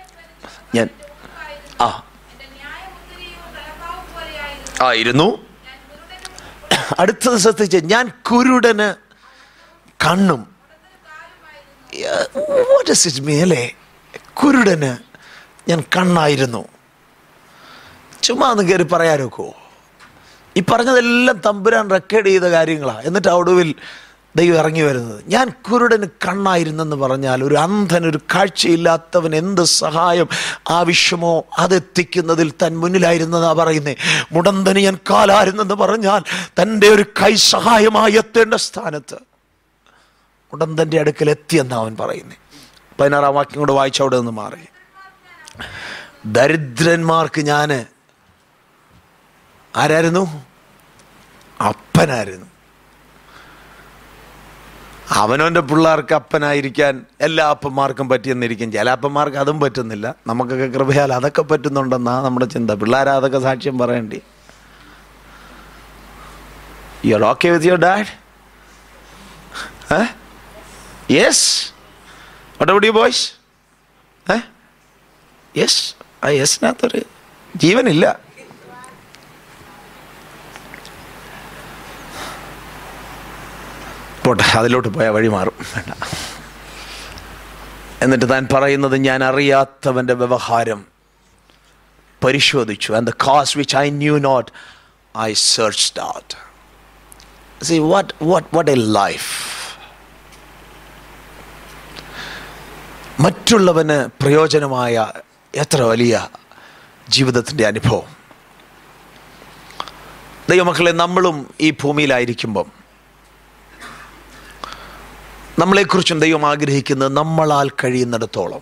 Speaker 1: ഞാൻ ആ
Speaker 3: എന്റെ ന്യായമുദ്രയോ തലപ്പാവ് പോലെയായിരുന്നു
Speaker 1: ആയിരുന്നു
Speaker 3: ഞാൻ കുരുടനും
Speaker 1: അടുത്തത് ശ്രദ്ധിച്ച് ഞാൻ കുരുടന് കണ്ണും What does it mean, അല്ലേ കുരുടന് ഞാൻ കണ്ണായിരുന്നു ചുമ്മാ ഒന്ന് കയറി പറയാനൊക്കോ ഈ പറഞ്ഞതെല്ലാം തമ്പുരാൻ റെക്കോർഡ് ചെയ്ത കാര്യങ്ങളാണ് എന്നിട്ട് ഒടുവിൽ ദൈവം ഇറങ്ങി വരുന്നത് ഞാൻ കുരുടന് കണ്ണായിരുന്നെന്ന് പറഞ്ഞാൽ ഒരു അന്ധൻ ഒരു കാഴ്ചയില്ലാത്തവൻ എന്ത് സഹായം ആവശ്യമോ അതെത്തിക്കുന്നതിൽ തൻ മുന്നിലായിരുന്നെന്നാ പറയുന്നേ മുടന്തന് ഞാൻ കാലായിരുന്നെന്ന് പറഞ്ഞാൽ തൻ്റെ ഒരു കൈ സഹായമായി എത്തേണ്ട സ്ഥാനത്ത് ഉടന്തൻ്റെ അടുക്കൽ എത്തിയെന്നാണ് അവൻ പറയുന്നത് പതിനാറാം വാക്യം കൂടെ വായിച്ച അവിടെ നിന്ന് മാറി ദരിദ്രന്മാർക്ക് ഞാൻ ആരായിരുന്നു അപ്പനായിരുന്നു അവനവൻ്റെ പിള്ളേർക്ക് അപ്പനായിരിക്കാൻ എല്ലാ അപ്പന്മാർക്കും പറ്റിയെന്നിരിക്കും ചില അപ്പന്മാർക്ക് അതും പറ്റുന്നില്ല നമുക്കൊക്കെ കൃപയാൽ അതൊക്കെ പറ്റുന്നുണ്ടെന്നാ നമ്മുടെ ചിന്ത പിള്ളേരാ അതൊക്കെ സാക്ഷ്യം പറയണ്ടേ you are okay with your dad ഏ yes what about you boys ഏ യെസ് ആ യെസിനകത്തൊരു ജീവനില്ല പോട്ടെ അതിലോട്ട് പോയാൽ വഴി മാറും വേണ്ട എന്നിട്ട് താൻ പറയുന്നത് ഞാൻ അറിയാത്തവൻ്റെ വ്യവഹാരം പരിശോധിച്ചു and the cause which I knew not I search out see what what what a life മറ്റുള്ളവന് പ്രയോജനമായ എത്ര വലിയ ജീവിതത്തിൻ്റെ അനുഭവം ദൈവമക്കളെ നമ്മളും ഈ ഭൂമിയിലായിരിക്കുമ്പം നമ്മളെക്കുറിച്ചും ദൈവം ആഗ്രഹിക്കുന്നത് നമ്മളാൽ കഴിയുന്നിടത്തോളം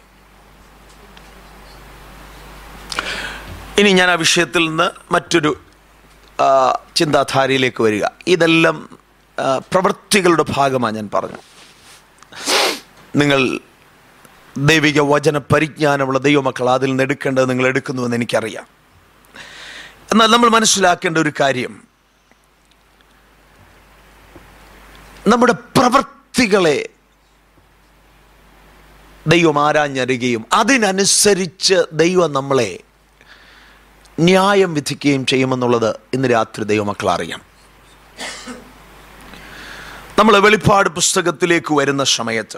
Speaker 1: ഇനി ഞാൻ ആ വിഷയത്തിൽ നിന്ന് മറ്റൊരു ആ, ചിന്താധാരയിലേക്ക് വരിക ഇതെല്ലാം ആ, പ്രവൃത്തികളുടെ ഭാഗമാണ് ഞാൻ പറഞ്ഞു നിങ്ങൾ ദൈവിക വചന പരിജ്ഞാനമുള്ള ദൈവമക്കൾ അതിൽ നിന്ന് എടുക്കേണ്ടത് നിങ്ങൾ എടുക്കുന്നുവെന്ന് എനിക്കറിയാം എന്നാൽ നമ്മൾ മനസ്സിലാക്കേണ്ട ഒരു കാര്യം നമ്മുടെ പ്രവൃത്തികളെ ദൈവം ആരാഞ്ഞറിയുകയും അതിനനുസരിച്ച് ദൈവം നമ്മളെ ന്യായം വിധിക്കുകയും ചെയ്യുമെന്നുള്ളത് ഇന്ന് രാത്രി ദൈവമക്കൾ അറിയാം നമ്മൾ വെളിപ്പാട് പുസ്തകത്തിലേക്ക് വരുന്ന സമയത്ത്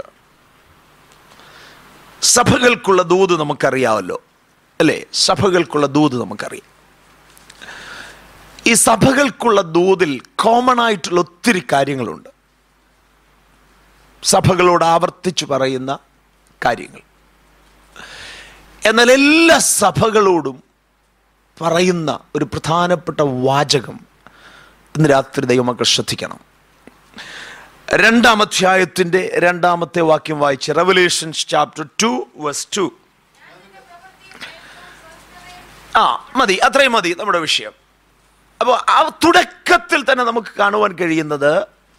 Speaker 1: സഭകൾക്കുള്ള ദൂത് നമുക്കറിയാമല്ലോ അല്ലേ സഭകൾക്കുള്ള ദൂത് നമുക്കറിയാം ഈ സഭകൾക്കുള്ള ദൂതിൽ കോമൺ ആയിട്ടുള്ള ഒത്തിരി കാര്യങ്ങളുണ്ട് സഭകളോട് ആവർത്തിച്ചു പറയുന്ന കാര്യങ്ങൾ എന്നാൽ എല്ലാ സഭകളോടും പറയുന്ന ഒരു പ്രധാനപ്പെട്ട വാചകം ഇന്ന് രാത്രി ദൈവമക്കൾ ശ്രദ്ധിക്കണം രണ്ടാം അധ്യായത്തിന്റെ രണ്ടാമത്തെ വാക്യം വായിച്ച് Revelations chapter two verse two ആ മതി അത്രയും മതി നമ്മുടെ വിഷയം അപ്പോൾ ആ തുടക്കത്തിൽ തന്നെ നമുക്ക് കാണുവാൻ കഴിയുന്നത്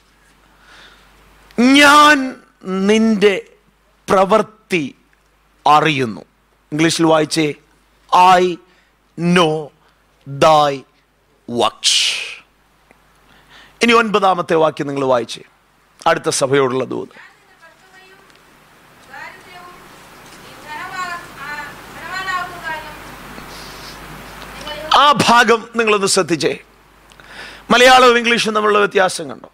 Speaker 1: ഞാൻ നിന്റെ പ്രവൃത്തി അറിയുന്നു ഇംഗ്ലീഷിൽ വായിച്ചേ ഐ നോ ദൈ വക്സ് ഇനി ഒൻപതാമത്തെ വാക്യം നിങ്ങൾ വായിച്ചേ അടുത്ത സഭയോടുള്ള ദൂത്
Speaker 3: ദാരിദ്ര്യവും ഈ ധനവാ- ആ ധനവാനാകുന്ന കാര്യം നിങ്ങൾ
Speaker 1: ആ ഭാഗം നിങ്ങളൊന്ന് ശ്രദ്ധിച്ചേ മലയാളവും ഇംഗ്ലീഷും തമ്മിലുള്ള വ്യത്യാസം കണ്ടോ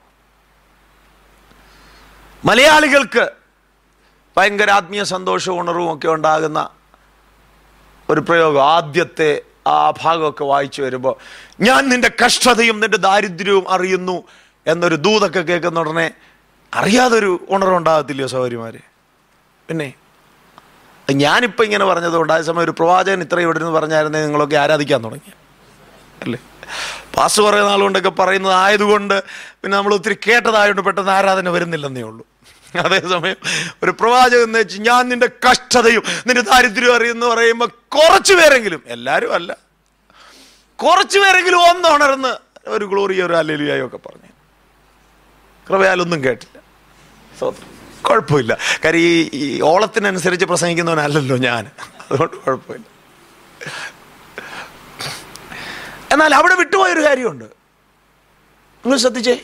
Speaker 1: മലയാളികൾക്ക് ഭയങ്കര ആത്മീയ സന്തോഷവും ഉണർവും ഒക്കെ ഉണ്ടാകുന്ന ഒരു പ്രയോഗം ആദ്യത്തെ ആ ഭാഗമൊക്കെ വായിച്ചു വരുമ്പോൾ ഞാൻ നിന്റെ കഷ്ടതയും നിന്റെ ദാരിദ്ര്യവും അറിയുന്നു എന്നൊരു ദൂതൊക്കെ കേൾക്കുന്ന ഉടനെ അറിയാതൊരു ഉണർവുണ്ടാകത്തില്ലയോ സൗകര്യമാര് പിന്നെ ഞാനിപ്പോൾ ഇങ്ങനെ പറഞ്ഞതുകൊണ്ട് അതേസമയം ഒരു പ്രവാചകൻ ഇത്രയും ഇവിടെ നിന്ന് പറഞ്ഞായിരുന്നേ നിങ്ങളൊക്കെ ആരാധിക്കാൻ തുടങ്ങി അല്ലേ പാസ് കുറേ നാളുകൊണ്ടൊക്കെ പറയുന്നത് ആയതുകൊണ്ട് പിന്നെ നമ്മൾ ഒത്തിരി കേട്ടതായതുകൊണ്ട് പെട്ടെന്ന് ആരാധന വരുന്നില്ലെന്നേ ഉള്ളൂ അതേസമയം ഒരു പ്രവാചകൻ എന്ന് വെച്ച് ഞാൻ നിന്റെ കഷ്ടതയും നിന്റെ ദാരിദ്ര്യം അറിയുമെന്ന് പറയുമ്പോൾ കുറച്ച് പേരെങ്കിലും എല്ലാവരും അല്ല കുറച്ച് പേരെങ്കിലും ഒന്നുണർന്ന് ഒരു ഗ്ലോറിയോ ഒരു അല്ലെലിയായോ ഒക്കെ പറഞ്ഞു കൃപയാലൊന്നും കേട്ടില്ല സ്തോത്രം. കുഴപ്പമില്ല കാര്യം ഈ ഈ ഓളത്തിനനുസരിച്ച് പ്രസംഗിക്കുന്നവനല്ലല്ലോ ഞാൻ അതുകൊണ്ട് കുഴപ്പമില്ല എന്നാൽ അവിടെ വിട്ടുപോയൊരു കാര്യമുണ്ട് നിങ്ങൾ ശ്രദ്ധിച്ചേ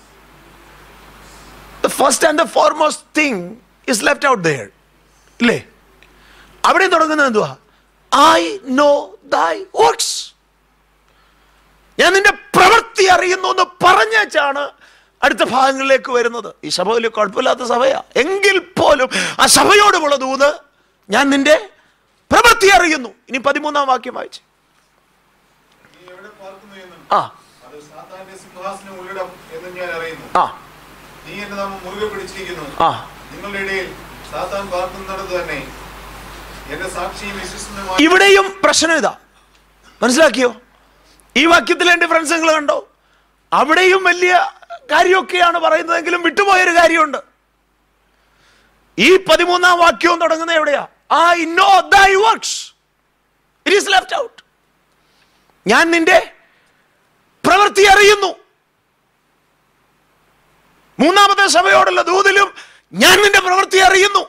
Speaker 1: the first and the foremost thing is left out there ഇല്ലേ അവിടെ തുടങ്ങുന്നത് എന്തുവാ ഐ നോ ദൈ വർക്ക്സ് ഞാൻ നിന്റെ പ്രവൃത്തി അറിയുന്നു എന്ന് പറഞ്ഞാണ് അടുത്ത ഭാഗങ്ങളിലേക്ക് വരുന്നത് ഈ സഭ വലിയ കുഴപ്പമില്ലാത്ത സഭയാ എങ്കിൽ പോലും ആ സഭയോടുമുള്ള ദൂത് ഞാൻ നിന്റെ പ്രവൃത്തി അറിയുന്നു ഇനി പതിമൂന്നാം വാക്യം വായിച്ചു
Speaker 2: നീ എവിടെ പാർക്കുന്നു എന്നും
Speaker 1: ആ
Speaker 2: അത് സാത്താന്റെ സിംഹാസനം ഉള്ളിടം എന്നും ഞാൻ അറിയുന്നു
Speaker 1: ആ
Speaker 2: നീ എന്നെ നാം മുറുകെ പിടിച്ചിരിക്കുന്നു
Speaker 1: ആ
Speaker 2: നിങ്ങളുടെ ഇടയിൽ സാത്താൻ പാർക്കുന്നിടത്ത് തന്നെ എന്റെ സാക്ഷിയും വിശ്വസനമായ
Speaker 1: ഇവിടെയും പ്രശ്നം ഇതാ മനസ്സിലാക്കിയോ ഈ വാക്യത്തിലെ ഡിഫറൻസ് നിങ്ങൾ കണ്ടോ അവിടെയും വലിയ കാര്യമൊക്കെയാണ് പറയുന്നതെങ്കിലും വിട്ടുപോയൊരു കാര്യമുണ്ട് ഈ പതിമൂന്നാം വാക്യവും തുടങ്ങുന്നത് എവിടെയാ I know thy works it is left out ഞാൻ നിന്റെ പ്രവൃത്തി അറിയുന്നു മൂന്നാമത്തെ സഭയോടുള്ള ദൂതിലും ഞാൻ നിന്റെ പ്രവൃത്തി അറിയുന്നു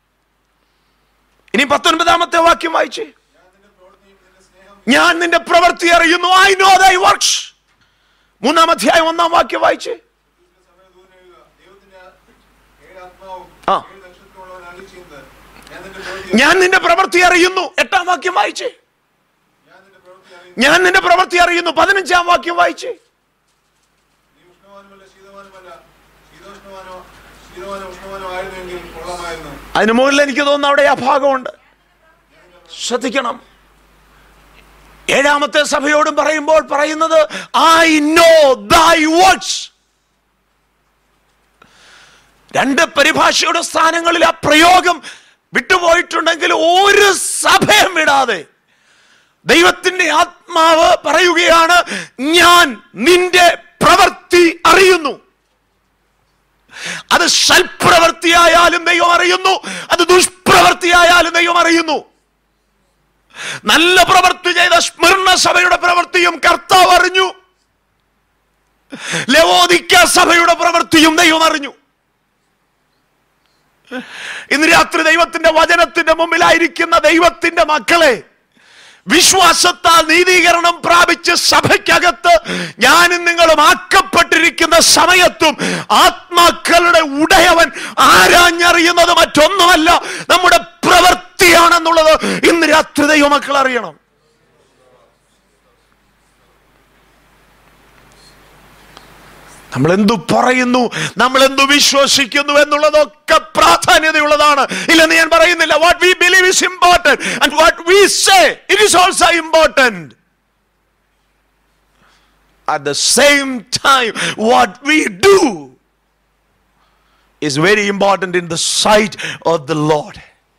Speaker 1: ഇനി പത്തൊൻപതാമത്തെ വാക്യം വായിച്ചേ ഞാൻ നിന്റെ പ്രവൃത്തി അറിയുന്നു ഐ നോ ദൈ വർക്ക്സ് മൂന്നാം അധ്യായം ഒന്നാം വാക്യം വായിച്ചേ
Speaker 2: ദൈവത്തിന്റെ ഏഴ് ആത്മാവും
Speaker 1: ആ.
Speaker 2: ഏഴ് നക്ഷത്രമുള്ളവൻ അളിച്ചെയ്യുന്നത് ഞാൻ നിന്റെ പ്രവൃത്തി
Speaker 1: ഞാൻ നിന്റെ പ്രവൃത്തി അറിയുന്നു എട്ടാം വാക്യം വായിച്ചേ
Speaker 2: ഞാൻ നിന്റെ പ്രവൃത്തി അറിയുന്നു
Speaker 1: ഞാൻ നിന്റെ പ്രവൃത്തി അറിയുന്നു പതിനഞ്ചാം വാക്യം വായിച്ചേ
Speaker 2: നീ ഉഷ്ണവാനുമല്ല ശീതവാനുമല്ല ശീതോഷ്ണവാനോ ശീതവാനോ ഉഷ്ണവാനോ ആയിരുന്നുവെങ്കിൽ കൊള്ളമായിരുന്നു
Speaker 1: അതിന് മുകളിൽ എനിക്ക് തോന്നുന്നു അവിടെ ആ ഭാഗമുണ്ട് ശ്രദ്ധിക്കണം ഏഴാമത്തെ സഭയോടും പറയുമ്പോൾ പറയുന്നത് ഐ നോ ദൈ വർക്ക്സ് രണ്ട് പരിഭാഷയുടെ സ്ഥാനങ്ങളിൽ ആ പ്രയോഗം വിട്ടുപോയിട്ടുണ്ടെങ്കിൽ ഒരു സഭയും വിടാതെ ദൈവത്തിന്റെ ആത്മാവ് പറയുകയാണ് ഞാൻ നിന്റെ പ്രവൃത്തി അറിയുന്നു അത് സൽപ്രവൃത്തിയായാലും ദൈവം അറിയുന്നു അത് ദുഷ്പ്രവൃത്തിയായാലും ദൈവം അറിയുന്നു നല്ല പ്രവൃത്തി ചെയ്ത സ്മരണ സഭയുടെ പ്രവൃത്തിയും കർത്താവ് അറിഞ്ഞു ലവോദിക്ക സഭയുടെ പ്രവൃത്തിയും ദൈവം അറിഞ്ഞു ഇന്ന് രാത്രി ദൈവത്തിന്റെ വചനത്തിന്റെ മുമ്പിലായിരിക്കുന്ന ദൈവത്തിന്റെ മക്കളെ വിശ്വാസത്താൽ നീതീകരണം പ്രാപിച്ച് സഭയ്ക്കകത്ത് ഞാനും നിങ്ങളും ആക്കപ്പെട്ടിരിക്കുന്ന സമയത്തും ആത്മാക്കളുടെ ഉടയവൻ ആരാഞ്ഞറിയുന്നത് മറ്റൊന്നുമല്ല നമ്മുടെ പ്രവൃത്തിയാണെന്നുള്ളത് ഇന്ന് രാത്രി ദൈവമക്കൾ അറിയണം നമ്മൾ എന്തു പറയുന്നു നമ്മൾ എന്തു വിശ്വസിക്കുന്നു എന്നുള്ളതൊക്കെ പ്രാധാന്യതയുള്ളതാണ് ഇല്ലെന്ന് ഞാൻ പറയുന്നില്ല what we believe is important and what we say it is also important at the same time what we do is very important in the sight of the lord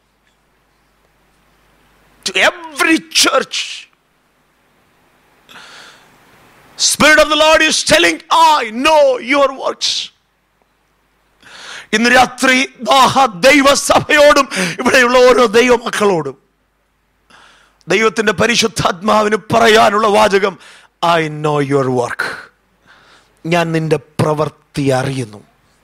Speaker 1: to every church spirit of the lord is telling i know your works ഇന്ന് രാത്രി ദാഹ ദൈവസഭയോടും ഇവിടെയുള്ള ഓരോ ദൈവമക്കളോടും ദൈവത്തിന്റെ പരിശുദ്ധാത്മാവിന് പറയാനുള്ള വാചകം I know your work ഞാൻ നിന്റെ പ്രവൃത്തി അറിയുന്നു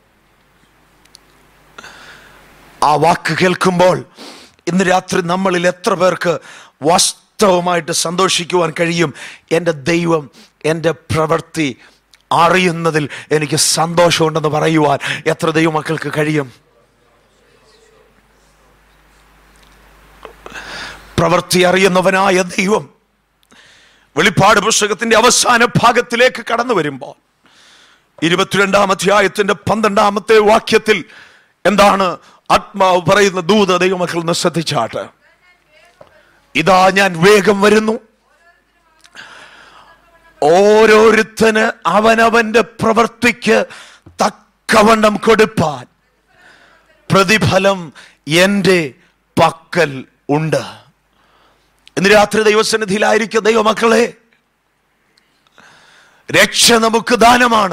Speaker 1: ആ വാക്ക് കേൾക്കുമ്പോൾ ഇന്ന് രാത്രി നമ്മളിൽ എത്ര പേർക്ക് വാസ്തവമായിട്ട് സന്തോഷിക്കുവാൻ കഴിയും എൻ്റെ ദൈവം എൻ്റെ പ്രവൃത്തി അറിയുന്നതിൽ എനിക്ക് സന്തോഷമുണ്ടെന്ന് പറയുവാൻ എത്ര ദൈവമക്കൾക്ക് കഴിയും പ്രവൃത്തി അറിയുന്നവനായ ദൈവം വെളിപ്പാട് പുസ്തകത്തിന്റെ അവസാന ഭാഗത്തിലേക്ക് കടന്നു വരുമ്പോൾ ഇരുപത്തിരണ്ടാം അധ്യായത്തിന്റെ പന്ത്രണ്ടാമത്തെ വാക്യത്തിൽ എന്താണ് ആത്മാവ് പറയുന്ന ദൂത ദൈവമക്കൾ ഒന്ന് ശ്രദ്ധിച്ചാട്ട് ഇതാ ഞാൻ വേഗം വരുന്നു ഓരോരുത്തന് അവനവന്റെ പ്രവൃത്തിക്ക് തക്കവണ്ണം കൊടുപ്പാൻ പ്രതിഫലം എൻ്റെ പക്കൽ ഉണ്ട് ഇന്ന് രാത്രി ദൈവസന്നിധിയിലായിരിക്കും ദൈവമക്കളെ രക്ഷ നമുക്ക് ദാനമാണ്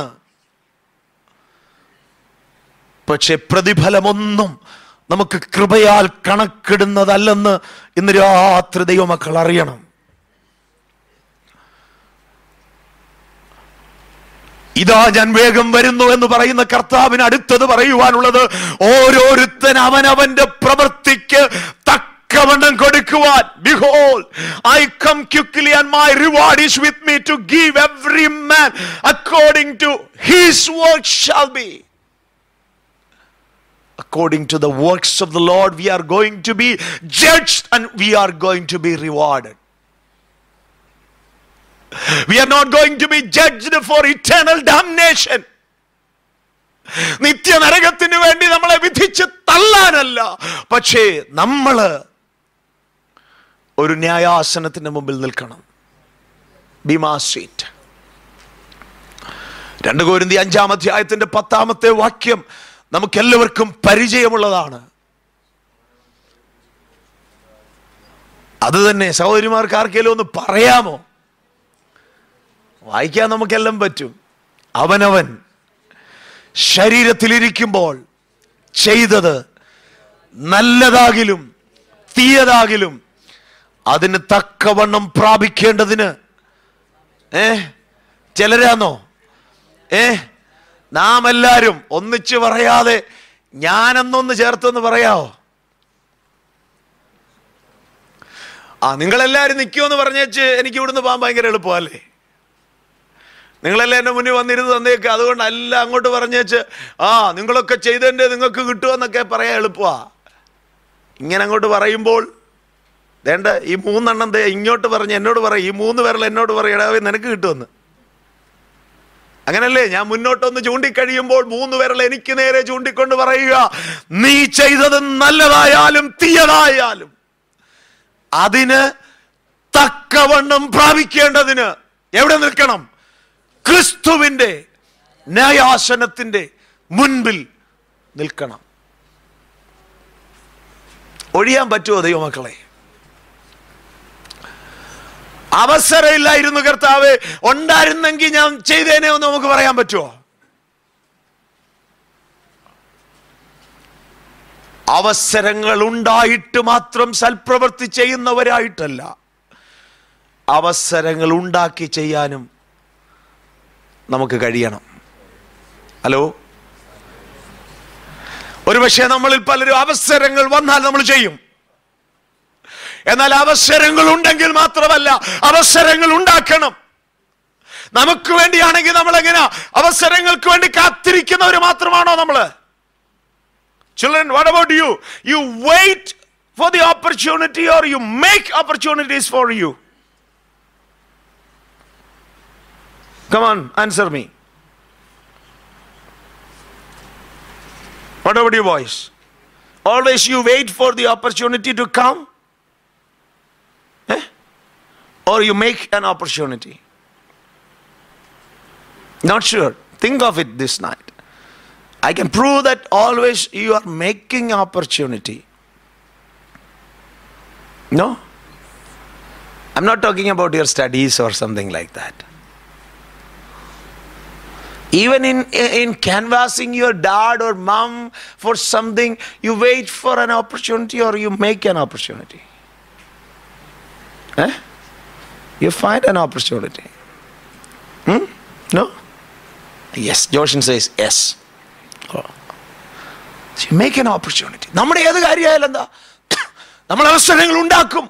Speaker 1: പക്ഷെ പ്രതിഫലമൊന്നും നമുക്ക് കൃപയാൽ കണക്കിടുന്നതല്ലെന്ന് ഇന്ന് രാത്രി ദൈവമക്കൾ അറിയണം ഇതാ ഞാൻ വേഗം വരുന്നു എന്ന് പറയുന്ന കർത്താവിന് അടുത്തത് പറയുവാനുള്ളത് ഓരോരുത്തൻ അവനവന്റെ പ്രവൃത്തിക്ക് തക്കവണ്ണം കൊടുക്കുവാൻ behold I come quickly and my reward is with me to give every man according to his work shall be according to the works of the Lord, we are going to be judged and we are going to be rewarded. We are not going to be judged for eternal damnation. നിത്യനരകത്തിന് വേണ്ടി നമ്മളെ വിധിച്ച് തള്ളാനല്ല പക്ഷേ നമ്മള് ഒരു ന്യായാസനത്തിന്റെ മുമ്പിൽ നിൽക്കണം ബിമാ seat രണ്ട് കോരിന്തി അഞ്ചാം അധ്യായത്തിന്റെ പത്താമത്തെ വാക്യം നമുക്കെല്ലാവർക്കും പരിചയമുള്ളതാണ് അത് തന്നെ സഹോദരിമാർക്ക് ആർക്കെങ്കിലും ഒന്ന് പറയാമോ വായിക്കാൻ നമുക്കെല്ലാം പറ്റും അവനവൻ ശരീരത്തിലിരിക്കുമ്പോൾ ചെയ്തത് നല്ലതാകിലും തീയതാകിലും അതിന് തക്കവണ്ണം പ്രാപിക്കേണ്ടതിന് ഏ ചിലരാന്നോ ഏ നാം എല്ലാവരും ഒന്നിച്ച് പറയാതെ ഞാനെന്നൊന്ന് ചേർത്തൊന്ന് പറയാവോ ആ നിങ്ങളെല്ലാവരും നിൽക്കുമെന്ന് പറഞ്ഞേച്ച് എനിക്ക് ഇവിടുന്ന് പോകാൻ ഭയങ്കര എളുപ്പമല്ലേ നിങ്ങളെല്ലാം എൻ്റെ മുന്നിൽ വന്നിരുന്ന് തന്നേക്ക് അതുകൊണ്ട് എല്ലാം അങ്ങോട്ട് പറഞ്ഞേച്ച് ആ നിങ്ങളൊക്കെ ചെയ്തതിൻ്റെ നിങ്ങൾക്ക് കിട്ടുമെന്നൊക്കെ പറയാൻ എളുപ്പമാ ഇങ്ങനെ അങ്ങോട്ട് പറയുമ്പോൾ വേണ്ട ഈ മൂന്നെണ്ണം ദേ ഇങ്ങോട്ട് പറഞ്ഞ് എന്നോട് പറയും ഈ മൂന്ന് പേരിൽ എന്നോട് പറയടാ നിനക്ക് കിട്ടുമെന്ന് അങ്ങനല്ലേ ഞാൻ മുന്നോട്ടൊന്ന് ചൂണ്ടിക്കഴിയുമ്പോൾ മൂന്ന് പേരിൽ എനിക്ക് നേരെ ചൂണ്ടിക്കൊണ്ട് പറയുക നീ ചെയ്തത് നല്ലതായാലും തീയതായാലും അതിന് തക്കവണ്ണം പ്രാപിക്കേണ്ടതിന് എവിടെ നിൽക്കണം ക്രിസ്തുവിന്റെ ന്യായാസനത്തിന്റെ മുൻപിൽ നിൽക്കണം ഒഴിയാൻ പറ്റുമോ ദൈവമക്കളെ അവസരമില്ലായിരുന്നു കർത്താവ് ഉണ്ടായിരുന്നെങ്കിൽ ഞാൻ ചെയ്തേനെ എന്ന് നമുക്ക് പറയാൻ പറ്റുമോ അവസരങ്ങൾ ഉണ്ടായിട്ട് മാത്രം സൽപ്രവൃത്തി ചെയ്യുന്നവരായിട്ടല്ല അവസരങ്ങൾ ഉണ്ടാക്കി ചെയ്യാനും നമുക്ക് കഴിയണം ഹലോ ഒരുപക്ഷെ നമ്മളിൽ പലരും അവസരങ്ങൾ വന്നാൽ നമ്മൾ ചെയ്യും എന്നാൽ അവസരങ്ങൾ ഉണ്ടെങ്കിൽ മാത്രമല്ല അവസരങ്ങൾ ഉണ്ടാക്കണം നമുക്ക് വേണ്ടിയാണെങ്കിൽ നമ്മൾ എങ്ങനെ അവസരങ്ങൾക്ക് വേണ്ടി കാത്തിരിക്കുന്നവർ മാത്രമാണോ നമ്മള് children what about you you wait for the opportunity or you make opportunities for you Come on, answer me. What about you, boys? Always you wait for the opportunity to come? Eh? Or you make an opportunity? Not sure. Think of it this night. I can prove that always you are making opportunity. No? I'm not talking about your studies or something like that. Even in, in canvassing your dad or mom for something, you wait for an opportunity or you make an opportunity. Eh? You find an opportunity. Hmm? No? Yes. Joshin says yes. Oh. So you make an opportunity. നമ്മുടെ ഏത് കാര്യമായാലും എന്താ നമ്മൾ അവസരങ്ങൾ ഉണ്ടാക്കും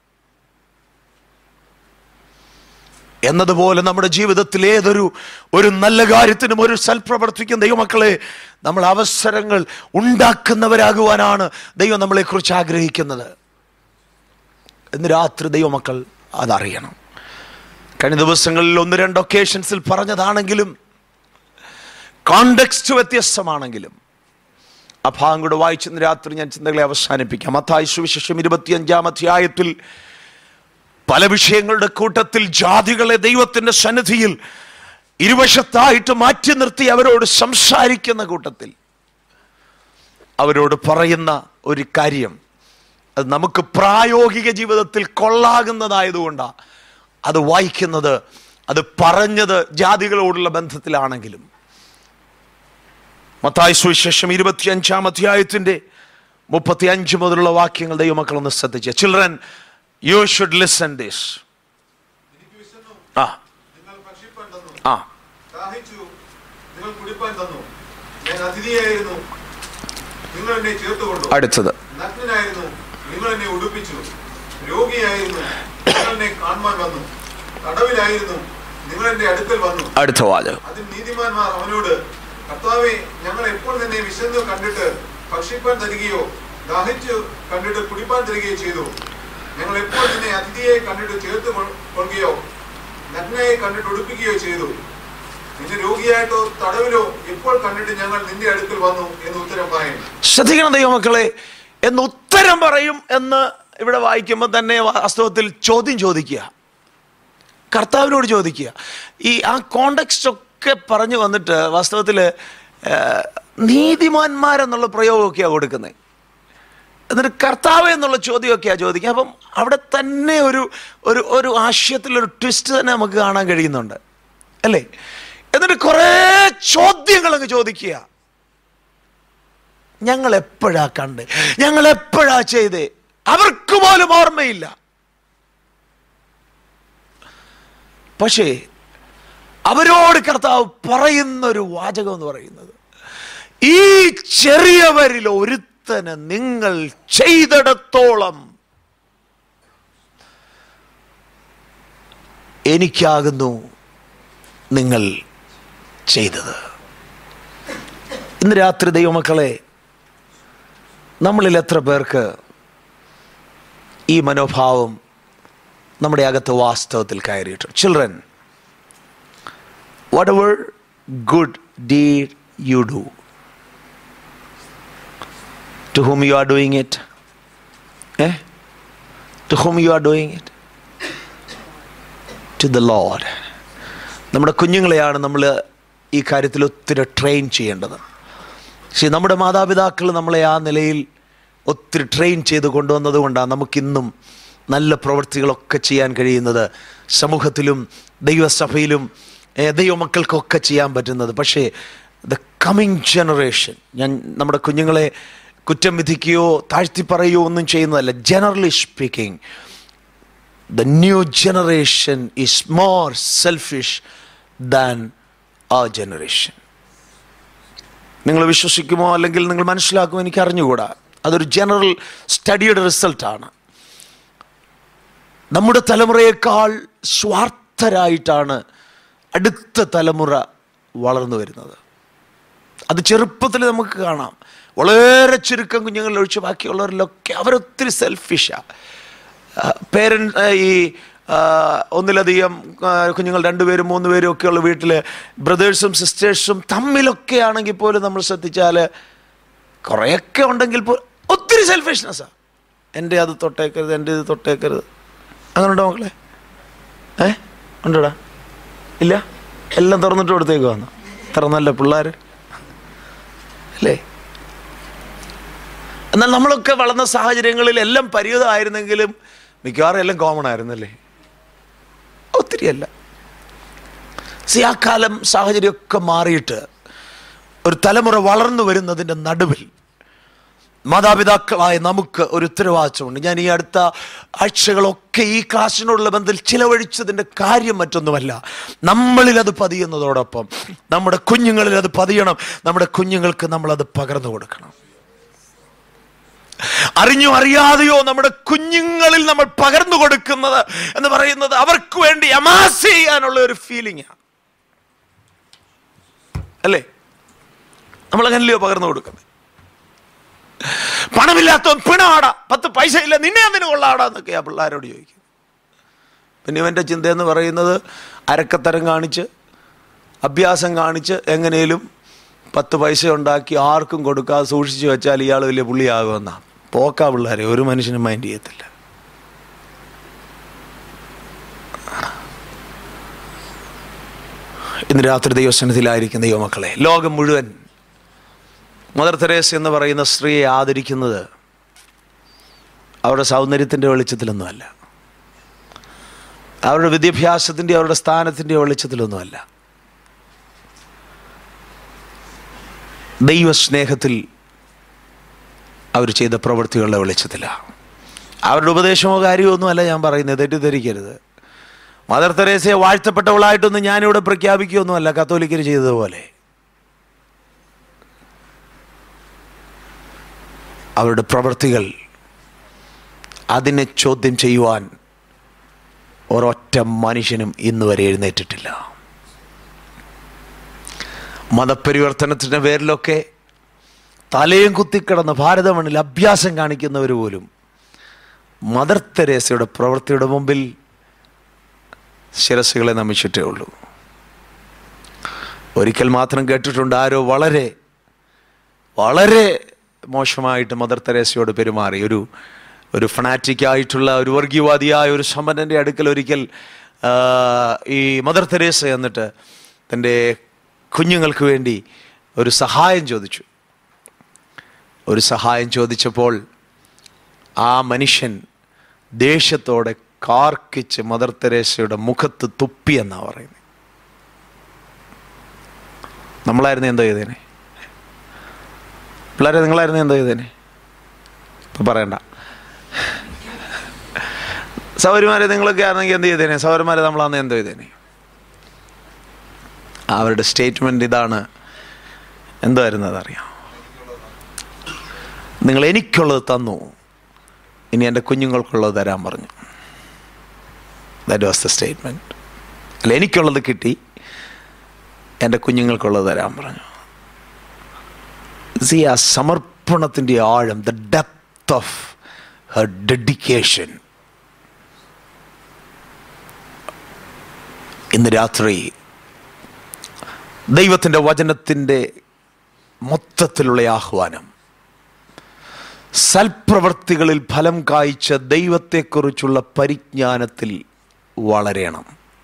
Speaker 1: എന്നതുപോലെ നമ്മുടെ ജീവിതത്തിൽ ഏതൊരു ഒരു നല്ല കാര്യത്തിനും ഒരു സൽപ്രവർത്തിക്കും ദൈവമക്കളെ നമ്മൾ അവസരങ്ങൾ ഉണ്ടാക്കുന്നവരാകുവാനാണ് ദൈവം നമ്മളെക്കുറിച്ച് ആഗ്രഹിക്കുന്നത് ഇന്ന് രാത്രി ദൈവമക്കൾ അതറിയണം കഴിഞ്ഞ ദിവസങ്ങളിൽ ഒന്ന് രണ്ട് ഒക്കേഷൻസിൽ പറഞ്ഞതാണെങ്കിലും കോണ്ടെക്സ്റ്റ് വ്യത്യസ്തമാണെങ്കിലും ആ ഭാഗം കൂടെ വായിച്ചെന്ന് രാത്രി ഞാൻ ചിന്തകളെ അവസാനിപ്പിക്കാം മത്തായി സുവിശേഷം ഇരുപത്തിയഞ്ചാം അധ്യായത്തിൽ പല വിഷയങ്ങളുടെ കൂട്ടത്തിൽ ജാതികളെ ദൈവത്തിന്റെ സന്നിധിയിൽ ഇരുവശത്തായിട്ട് മാറ്റി നിർത്തി അവരോട് സംസാരിക്കുന്ന കൂട്ടത്തിൽ അവരോട് പറയുന്ന ഒരു കാര്യം അത് നമുക്ക് പ്രായോഗിക ജീവിതത്തിൽ കൊള്ളാകുന്നതായതുകൊണ്ടാണ് അത് വായിക്കുന്നത് അത് പറഞ്ഞത് ജാതികളോടുള്ള ബന്ധത്തിലാണെങ്കിലും മത്തായി സുവിശേഷം ഇരുപത്തിയഞ്ചാം അധ്യായത്തിന്റെ മുപ്പത്തി അഞ്ച് മുതലുള്ള വാക്യങ്ങൾ ദൈവമക്കൾ ഒന്ന് ശ്രദ്ധിച്ച children you should listen this
Speaker 2: എനിക്ക് വിശന്നു
Speaker 1: ആ
Speaker 2: നിങ്ങൾ ഭക്ഷിപ്പാൻ തന്നു
Speaker 1: ആ
Speaker 2: ദാഹിച്ചു നിങ്ങൾ കുടിപ്പാൻ തന്നു ഞാൻ അതിഥിയായിരുന്നു നിങ്ങൾ എന്നെ ചേർത്തുകൊണ്ടു
Speaker 1: അടുത്തത്
Speaker 2: നഗ്നനായിരുന്നു നിങ്ങൾ എന്നെ ഉടുപ്പിച്ചു രോഗിയായിരുന്നു നിങ്ങൾ എന്നെ കാണുവാൻ വന്നു തടവിലായിരുന്നു നിങ്ങൾ എന്റെ അടുക്കൽ വന്നു
Speaker 1: അടുത്ത വാചകം
Speaker 2: അതിൽ നീതിമാന്മാർ അവനോട് കർത്താവെ ഞങ്ങൾ എപ്പോൾ നിന്നെ വിശന്ന് കണ്ടിട്ട് ഭക്ഷിപ്പാൻ തരികയോ ദാഹിച്ചു കണ്ടിട്ട് കുടിപ്പാൻ തരികയോ ചെയ്തു ഞങ്ങൾ എപ്പോൾ നിന്നെ അതിഥിയെ കണ്ടിട്ട് ചേർത്ത് കൊ- കൊള്ളുകയോ നഗ്നയെ കണ്ടിട്ട് ഉടുപ്പിക്കുകയോ ചെയ്തു നിന്നെ രോഗിയായിട്ടോ തടവിലോ എപ്പോൾ കണ്ടിട്ട് ഞങ്ങൾ നിന്റെ അടുക്കൽ വന്നു എന്ന് ഉത്തരം പറയും
Speaker 1: ശ്രദ്ധിക്കണം ദൈവമക്കളെ എന്ന് ഉത്തരം പറയും എന്ന് ഇവിടെ വായിക്കുമ്പോൾ തന്നെ വാസ്തവത്തിൽ ചോദ്യം ചോദിക്കുക കർത്താവിനോട് ചോദിക്കുക ഈ ആ കോണ്ടക്സ്റ്റ് ഒക്കെ പറഞ്ഞു വന്നിട്ട് വാസ്തവത്തിൽ നീതിമാന്മാരെന്നുള്ള പ്രയോഗമൊക്കെയാണ് കൊടുക്കുന്നത് എന്നിട്ട് കർത്താവ് എന്നുള്ള ചോദ്യമൊക്കെയാണ് ചോദിക്കുക അപ്പം അവിടെ തന്നെ ഒരു ഒരു ഒരു ആശയത്തിലൊരു ട്വിസ്റ്റ് തന്നെ നമുക്ക് കാണാൻ കഴിയുന്നുണ്ട് അല്ലേ എന്നിട്ട് കുറേ ചോദ്യങ്ങൾ അങ്ങ് ചോദിക്കുക ഞങ്ങൾ എപ്പോഴാ കണ്ട് ഞങ്ങൾ എപ്പോഴാ ചെയ്തേ അവർക്ക് പോലും ഓർമ്മയില്ല പക്ഷേ അവരോട് കർത്താവ് പറയുന്ന ഒരു വാചകം എന്ന് പറയുന്നത് ഈ ചെറിയവരിൽ ഒരുത്തന് നിങ്ങൾ ചെയ്തിടത്തോളം എനിക്കാകുന്നു നിങ്ങൾ ചെയ്തത് ഇന്ന് രാത്രി ദൈവമക്കളെ നമ്മളിൽ എത്ര പേർക്ക് ഈ മനോഭാവം നമ്മുടെ അകത്ത് വാസ്തവത്തിൽ കയറിയിട്ടുണ്ട് children whatever good deed you do to whom you are doing it ഏ to whom you are doing it to the Lord നമ്മുടെ കുഞ്ഞുങ്ങളെയാണ് നമ്മൾ ഈ കാര്യത്തിൽ ഒത്തിരി ട്രെയിൻ ചെയ്യേണ്ടത് പക്ഷേ നമ്മുടെ മാതാപിതാക്കൾ നമ്മളെ ആ നിലയിൽ ഒത്തിരി ട്രെയിൻ ചെയ്ത് കൊണ്ടുവന്നത് കൊണ്ടാണ് നമുക്കിന്നും നല്ല പ്രവൃത്തികളൊക്കെ ചെയ്യാൻ കഴിയുന്നത് സമൂഹത്തിലും ദൈവസഭയിലും ഏ, ദൈവമക്കൾക്കൊക്കെ ചെയ്യാൻ പറ്റുന്നത് പക്ഷേ ദ കമ്മിങ് ജനറേഷൻ ഞാൻ നമ്മുടെ കുഞ്ഞുങ്ങളെ കുറ്റം വിധിക്കുകയോ താഴ്ത്തി പറയുകയോ ഒന്നും ചെയ്യുന്നതല്ല generally speaking the new generation is more selfish than our generation നിങ്ങൾ വിശ്വസിക്കുമോ അല്ലെങ്കിൽ നിങ്ങൾ മനസ്സിലാക്കുമോ എനിക്ക് അറിഞ്ഞുകൂടാ അതൊരു ജനറൽ സ്റ്റഡിയുടെ റിസൾട്ടാണ് നമ്മുടെ തലമുറയേക്കാൾ സ്വാർത്ഥരായിട്ടാണ് അടുത്ത തലമുറ വളർന്നു വരുന്നത് അത് ചെറുപ്പത്തിൽ നമുക്ക് കാണാം വളരെ ചുരുക്കം കുഞ്ഞുങ്ങളിൽ ഒഴിച്ച് ബാക്കിയുള്ളവരിലൊക്കെ അവരൊത്തിരി സെൽഫിഷാണ് പേരൻറ് ഈ ആ, ഒന്നിലധികം ആ, കുഞ്ഞുങ്ങൾ രണ്ടുപേരും മൂന്ന് പേരും ഒക്കെയുള്ള വീട്ടിൽ ബ്രദേഴ്സും സിസ്റ്റേഴ്സും തമ്മിലൊക്കെ ആണെങ്കിൽ പോലും നമ്മൾ ശ്രദ്ധിച്ചാൽ കുറേയൊക്കെ ഉണ്ടെങ്കിൽ പോലും ഒത്തിരി സെൽഫിഷ്നെസ്സാണ് എൻ്റെ അത് തൊട്ടേക്കരുത് എൻ്റെ ഇത് തൊട്ടേക്കരുത് അങ്ങനെ ഉണ്ടോ മക്കളെ ഏ ഉണ്ടോടാ ഇല്ല എല്ലാം തുറന്നിട്ട് കൊടുത്തേക്ക് വന്നു തുറന്നല്ല പിള്ളേർ അല്ലേ എന്നാൽ നമ്മളൊക്കെ വളർന്ന സാഹചര്യങ്ങളിൽ എല്ലാം പരിമിതമായിരുന്നെങ്കിലും മിക്കവാറും എല്ലാം കോമൺ ആയിരുന്നല്ലേ ഒത്തിരിയല്ല സി ആ കാലം സാഹചര്യമൊക്കെ മാറിയിട്ട് ഒരു തലമുറ വളർന്നു വരുന്നതിൻ്റെ നടുവിൽ മാതാപിതാക്കളായ നമുക്ക് ഒരു ഉത്തരവാദിത്വമുണ്ട് ഞാൻ ഈ അടുത്ത ആഴ്ചകളൊക്കെ ഈ ക്ലാസ്സിനോടുള്ള ബന്ധത്തിൽ ചിലവഴിച്ചതിൻ്റെ കാര്യം മറ്റൊന്നുമല്ല നമ്മളിൽ അത് പതിയുന്നതോടൊപ്പം നമ്മുടെ കുഞ്ഞുങ്ങളിൽ അത് പതിയണം നമ്മുടെ കുഞ്ഞുങ്ങൾക്ക് നമ്മളത് പകർന്നു കൊടുക്കണം അറിഞ്ഞോ അറിയാതെയോ നമ്മുടെ കുഞ്ഞുങ്ങളിൽ നമ്മൾ പകർന്നു കൊടുക്കുന്നത് എന്ന് പറയുന്നത് അവർക്ക് വേണ്ടി അമാസ് ചെയ്യാനുള്ള ഒരു ഫീലിംഗ് അല്ലേ നമ്മൾ അങ്ങനെയല്ലയോ പകർന്നു കൊടുക്കുന്നത് പണമില്ലാത്തവൻ പിണാടാ പത്ത് പൈസ ഇല്ല നിന്നെ അതിന് കൊള്ളാടാ എന്നൊക്കെയാ പിള്ളേരോട് ചോദിക്കും പിന്നെ ഇവൻ്റെ ചിന്ത എന്ന് പറയുന്നത് അരക്കത്തരം കാണിച്ച് അഭ്യാസം കാണിച്ച് എങ്ങനെയും പത്ത് പൈസ ഉണ്ടാക്കി ആർക്കും കൊടുക്കാതെ സൂക്ഷിച്ചു വെച്ചാൽ ഇയാൾ വലിയ പുള്ളിയാകുമെന്നാ പോക്കാ പിള്ളേരെ ഒരു മനുഷ്യനും മൈൻഡ് ചെയ്യത്തില്ല ഇന്ന് രാത്രി ദൈവസനത്തിലായിരിക്കുന്ന ദൈവമക്കളെ ലോകം മുഴുവൻ മദർ തെരേസ എന്ന് പറയുന്ന സ്ത്രീയെ ആദരിക്കുന്നത് അവരുടെ സൗന്ദര്യത്തിൻ്റെ വെളിച്ചത്തിലൊന്നുമല്ല അവരുടെ വിദ്യാഭ്യാസത്തിൻ്റെ അവരുടെ സ്ഥാനത്തിൻ്റെ വെളിച്ചത്തിലൊന്നുമല്ല ദൈവസ്നേഹത്തിൽ അവർ ചെയ്ത പ്രവൃത്തികളുടെ വെളിച്ചത്തിലാണ് അവരുടെ ഉപദേശമോ കാര്യമോ ഒന്നുമല്ല ഞാൻ പറയുന്നത് തെറ്റിദ്ധരിക്കരുത് മദർ തെരേസയെ വാഴ്ത്തപ്പെട്ടവളായിട്ടൊന്നും ഞാനിവിടെ പ്രഖ്യാപിക്കുകയൊന്നുമല്ല കത്തോലിക്കർ ചെയ്തതുപോലെ അവരുടെ പ്രവൃത്തികൾ അതിനെ ചോദ്യം ചെയ്യുവാൻ ഒരൊറ്റ മനുഷ്യനും ഇന്ന് വരെ എഴുന്നേറ്റിട്ടില്ല മതപരിവർത്തനത്തിൻ്റെ പേരിലൊക്കെ തലയും കുത്തിക്കിടന്ന് ഭാരതമണ്ണിൽ അഭ്യാസം കാണിക്കുന്നവർ പോലും മദർ തെരേസയുടെ പ്രവൃത്തിയുടെ മുമ്പിൽ ശിരസ്സുകളെ നമിച്ചിട്ടേ ഉള്ളൂ ഒരിക്കൽ മാത്രം കേട്ടിട്ടുണ്ട് ആരോ വളരെ വളരെ മോശമായിട്ട് മദർ തെരേസയോട് പെരുമാറി ഒരു ഒരു ഫണാറ്റിക് ആയിട്ടുള്ള ഒരു വർഗീയവാദിയായ ഒരു സമ്പന്നൻ്റെ അടുക്കൽ ഒരിക്കൽ ആ, ഈ മദർ തെരേസ എന്നിട്ട് തൻ്റെ കുഞ്ഞുങ്ങൾക്ക് വേണ്ടി ഒരു സഹായം ചോദിച്ചു ഒരു സഹായം ചോദിച്ചപ്പോൾ ആ മനുഷ്യൻ ദേഷ്യത്തോടെ കാർക്കിച്ച് മദർ തെരേസയുടെ മുഖത്ത് തുപ്പി എന്നാ പറയുന്നത് നമ്മളായിരുന്നു എന്തോ ചെയ്തേനെ പിള്ളേരെ നിങ്ങളായിരുന്നു എന്തോ ചെയ്തേനെ ഇപ്പൊ പറയണ്ട സൗരന്മാരെ നിങ്ങളൊക്കെ ആണെങ്കിൽ എന്ത് ചെയ്തേനെ സൗരന്മാരെ നമ്മളാന്ന് എന്തോ ചെയ്തേനെ അവരുടെ സ്റ്റേറ്റ്മെന്റ് ഇതാണ് എന്തായിരുന്നു അതറിയാം നിങ്ങൾ എനിക്കുള്ളത് തന്നു ഇനി എൻ്റെ കുഞ്ഞുങ്ങൾക്കുള്ളത് തരാൻ പറഞ്ഞു ദാറ്റ് വാസ് ദ സ്റ്റേറ്റ്മെന്റ് അല്ല എനിക്കുള്ളത് കിട്ടി എൻ്റെ കുഞ്ഞുങ്ങൾക്കുള്ളത് തരാൻ പറഞ്ഞു സി ആ സമർപ്പണത്തിൻ്റെ ആഴം the depth of her dedication ഇന്ന് രാത്രി ദൈവത്തിൻ്റെ വചനത്തിൻ്റെ മൊത്തത്തിലുള്ള ആഹ്വാനം സൽപ്രവർത്തികളിൽ ഫലം കായ്ച്ച ദൈവത്തെക്കുറിച്ചുള്ള പരിജ്ഞാനത്തിൽ വളരണം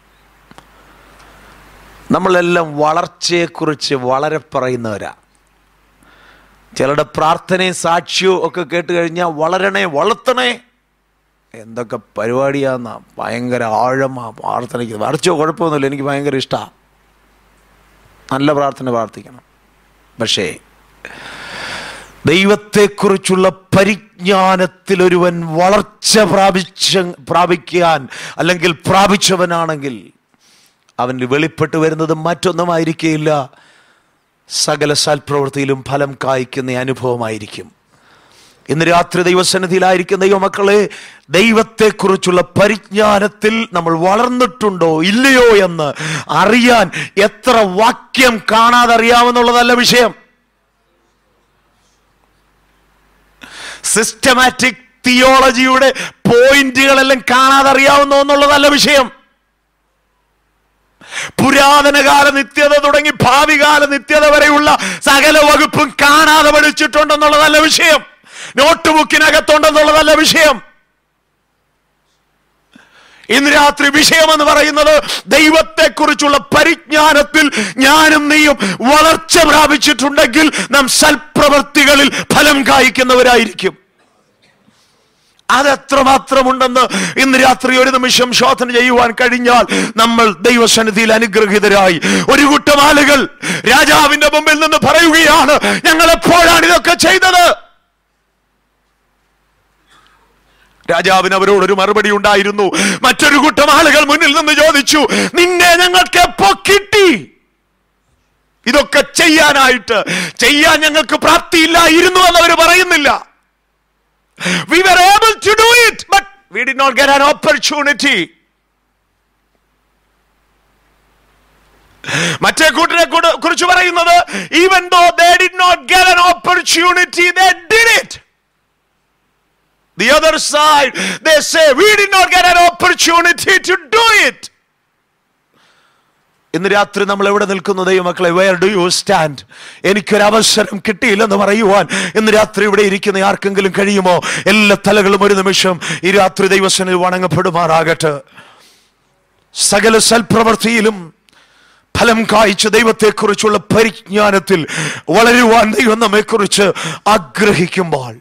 Speaker 1: നമ്മളെല്ലാം വളർച്ചയെക്കുറിച്ച് വളരെ പറയുന്നവരാ ചിലരുടെ പ്രാർത്ഥനയും സാക്ഷ്യവും ഒക്കെ കേട്ട് കഴിഞ്ഞാൽ വളരണേ വളർത്തണേ എന്തൊക്കെ പരിപാടിയാന്ന ഭയങ്കര ആഴമാ പ്രാർത്ഥനയ്ക്ക് വരച്ചോ കുഴപ്പമൊന്നുമില്ല എനിക്ക് ഭയങ്കര ഇഷ്ടമാണ് നല്ല പ്രാർത്ഥന പ്രാർത്ഥിക്കണം പക്ഷേ ദൈവത്തെക്കുറിച്ചുള്ള പരിജ്ഞാനത്തിൽ ഒരുവൻ വളർച്ച പ്രാപിച്ച പ്രാപിക്കാൻ അല്ലെങ്കിൽ പ്രാപിച്ചവനാണെങ്കിൽ അവന് വെളിപ്പെട്ട് വരുന്നത് മറ്റൊന്നുമായിരിക്കുകയില്ല സകല സൽപ്രവൃത്തിയിലും ഫലം കായ്ക്കുന്ന അനുഭവമായിരിക്കും ഇന്ന് രാത്രി ദൈവസന്നിധിയിലായിരിക്കുന്ന ദൈവമക്കളെ ദൈവത്തെക്കുറിച്ചുള്ള പരിജ്ഞാനത്തിൽ നമ്മൾ വളർന്നിട്ടുണ്ടോ ഇല്ലയോ എന്ന് അറിയാൻ എത്ര വാക്യം കാണാതെ അറിയാമെന്നുള്ളതല്ല വിഷയം സിസ്റ്റമാറ്റിക് തിയോളജിയുടെ പോയിന്റുകളെല്ലാം കാണാതെ അറിയാവുന്നു എന്നുള്ളതല്ല വിഷയം പുരാതനകാല നിത്യത തുടങ്ങി ഭാവികാല നിത്യത വരെയുള്ള സകല വകുപ്പും കാണാതെ പഠിച്ചിട്ടുണ്ടെന്നുള്ളതല്ല വിഷയം നോട്ട് ബുക്കിനകത്തുണ്ടെന്നുള്ളതല്ല വിഷയം ഇന്ന് രാത്രി വിഷയം എന്ന് പറയുന്നത് ദൈവത്തെക്കുറിച്ചുള്ള പരിജ്ഞാനത്തിൽ ഞാനും നീയും വളർച്ച പ്രാപിച്ചിട്ടുണ്ടെങ്കിൽ നാം സൽപ്രവൃത്തികളിൽ ഫലം കായ്ക്കുന്നവരായിരിക്കും അതെത്രമാത്രമുണ്ടെന്ന് ഇന്ന് രാത്രി ഒരു നിമിഷം ശോധന ചെയ്യുവാൻ കഴിഞ്ഞാൽ നമ്മൾ ദൈവസന്നിധിയിൽ അനുഗ്രഹീതരായി ഒരു കൂട്ടം ആളുകൾ രാജാവിന്റെ മുമ്പിൽ നിന്ന് പറയുകയാണ് ഞങ്ങൾ എപ്പോഴാണ് ഇതൊക്കെ ചെയ്തത് രാജാവിന് അവരോട് ഒരു മറുപടി ഉണ്ടായിരുന്നു മറ്റൊരു കൂട്ടം ആളുകൾ മുന്നിൽ നിന്ന് ചോദിച്ചു നിന്നെ ഞങ്ങൾക്ക് എപ്പോ കിട്ടി ഇതൊക്കെ ചെയ്യാനായിട്ട് ചെയ്യാൻ ഞങ്ങൾക്ക് പ്രാപ്തിയില്ലായിരുന്നു എന്ന് അവർ പറയുന്നില്ല we were able to do it but we did not get an opportunity മറ്റേ കൂട്ടരെ കൂടെ- കുറിച്ച് പറയുന്നത് even though they did not get an opportunity they did it the other side they say we did not get an opportunity to do it ഇന്ന് രാത്രി നമ്മൾ എവിടെ നിൽക്കുന്നു ദൈവമക്കളെ വെയർ ഡു യു സ്റ്റാൻഡ് എനിക്കൊരു അവസരം കിട്ടിയില്ലെന്ന് പറയുവാൻ ഇന്ന് രാത്രി ഇവിടെ ഇരിക്കുന്ന ആർക്കെങ്കിലും കഴിയുമോ എല്ലാ തലകളും ഒരു നിമിഷം ഈ രാത്രി ദൈവസനിൽ വണങ്ങപ്പെടുമാറാകട്ടെ സകല സൽപ്രവൃത്തിയിലും ഫലം കായ്ച്ച ദൈവത്തെക്കുറിച്ചുള്ള പരിജ്ഞാനത്തിൽ വളരുവാൻ ദൈവം നമ്മെക്കുറിച്ച് ആഗ്രഹിക്കുമ്പോൾ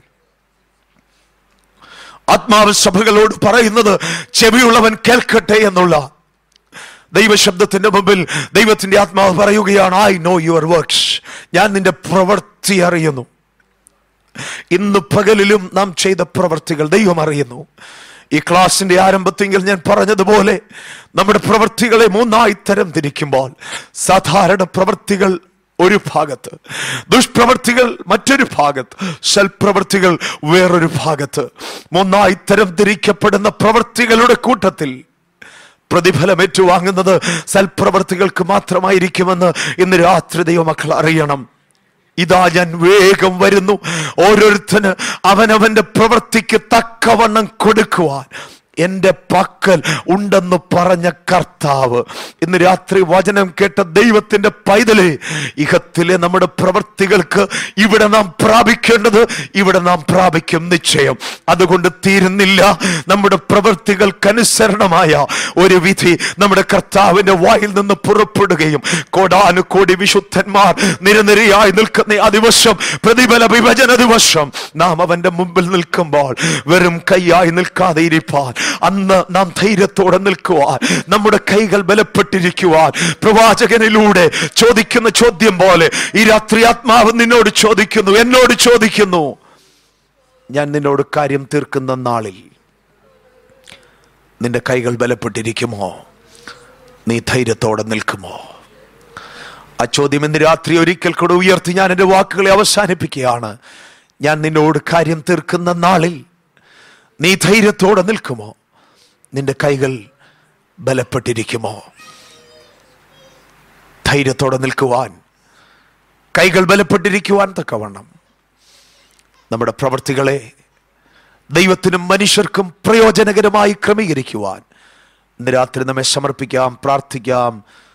Speaker 1: ആത്മാവ് സഭകളോട് പറയുന്നത് ചെവിയുള്ളവൻ കേൾക്കട്ടെ എന്നുള്ള ദൈവശബ്ദത്തിന്റെ മുമ്പിൽ ദൈവത്തിന്റെ ആത്മാവ് പറയുകയാണ് ഐ നോ യുവർ വർക്ക്സ് ഞാൻ നിന്റെ പ്രവൃത്തി അറിയുന്നു ഇന്ന് പകലിലും നാം ചെയ്ത പ്രവൃത്തികൾ ദൈവം അറിയുന്നു ഈ ക്ലാസിന്റെ ആരംഭത്തെങ്കിൽ ഞാൻ പറഞ്ഞതുപോലെ നമ്മുടെ പ്രവൃത്തികളെ മൂന്നായി തരം തിരിക്കുമ്പോൾ സാധാരണ പ്രവൃത്തികൾ ഒരു ഭാഗത്ത് ദുഷ്പ്രവൃത്തികൾ മറ്റൊരു ഭാഗത്ത് സൽപ്രവൃത്തികൾ വേറൊരു ഭാഗത്ത് മൂന്നായി തരം തിരിക്കപ്പെടുന്ന പ്രവൃത്തികളുടെ കൂട്ടത്തിൽ പ്രതിഫലം ഏറ്റുവാങ്ങുന്നത് സൽപ്രവർത്തികൾക്ക് മാത്രമായിരിക്കുമെന്ന് ഇന്ന് രാത്രി ദൈവമക്കൾ അറിയണം ഇതാ ഞാൻ വേഗം വരുന്നു ഓരോരുത്തന് അവനവന്റെ പ്രവൃത്തിക്ക് തക്കവണ്ണം കൊടുക്കുവാൻ എന്റെ പക്കൽ ഉണ്ടെന്ന് പറഞ്ഞ കർത്താവ് ഇന്ന് രാത്രി വചനം കേട്ട ദൈവത്തിന്റെ പൈതലെ ഇഹത്തിലെ നമ്മുടെ പ്രവൃത്തികൾക്ക് ഇവിടെ നാം പ്രാപിക്കേണ്ടത് ഇവിടെ നാം പ്രാപിക്കും നിശ്ചയം അതുകൊണ്ട് തീരുന്നില്ല നമ്മുടെ പ്രവൃത്തികൾക്കനുസരണമായ ഒരു വിധി നമ്മുടെ കർത്താവിന്റെ വായിൽ നിന്ന് പുറപ്പെടുകയും കോടാനുകോടി വിശുദ്ധന്മാർ നിരനിരയായി നിൽക്കുന്ന ആ ദിവസം പ്രതിഫല വിഭജന ദിവസം നാം അവന്റെ മുമ്പിൽ നിൽക്കുമ്പോൾ വെറും കൈയായി നിൽക്കാതെ ഇരിപ്പാൻ അന്ന് നാം ധൈര്യത്തോടെ നിൽക്കുവാൻ നമ്മുടെ കൈകൾ ബലപ്പെട്ടിരിക്കുവാൻ പ്രവാചകനിലൂടെ ചോദിക്കുന്ന ചോദ്യം പോലെ ഈ രാത്രി ആത്മാവ് നിന്നോട് ചോദിക്കുന്നു എന്നോട് ചോദിക്കുന്നു ഞാൻ നിന്നോട് കാര്യം തീർക്കുന്ന നാളിൽ നിന്റെ കൈകൾ ബലപ്പെട്ടിരിക്കുമോ നീ ധൈര്യത്തോടെ നിൽക്കുമോ ആ ചോദ്യം ഇന്ന് രാത്രി ഒരിക്കൽ കൂടെ ഉയർത്തി ഞാൻ എൻ്റെ വാക്കുകളെ അവസാനിപ്പിക്കുകയാണ് ഞാൻ നിന്നോട് കാര്യം തീർക്കുന്ന നാളിൽ നീ ധൈര്യത്തോടെ നിൽക്കുമോ നിന്റെ കൈകൾ ബലപ്പെട്ടിരിക്കുമോ ധൈര്യത്തോടെ നിൽക്കുവാൻ കൈകൾ ബലപ്പെട്ടിരിക്കുവാൻ തക്കവണ്ണം നമ്മുടെ പ്രവൃത്തികളെ ദൈവത്തിനും മനുഷ്യർക്കും പ്രയോജനകരമായി ക്രമീകരിക്കുവാൻ ഇന്ന് രാത്രി നമ്മെ സമർപ്പിക്കാം പ്രാർത്ഥിക്കാം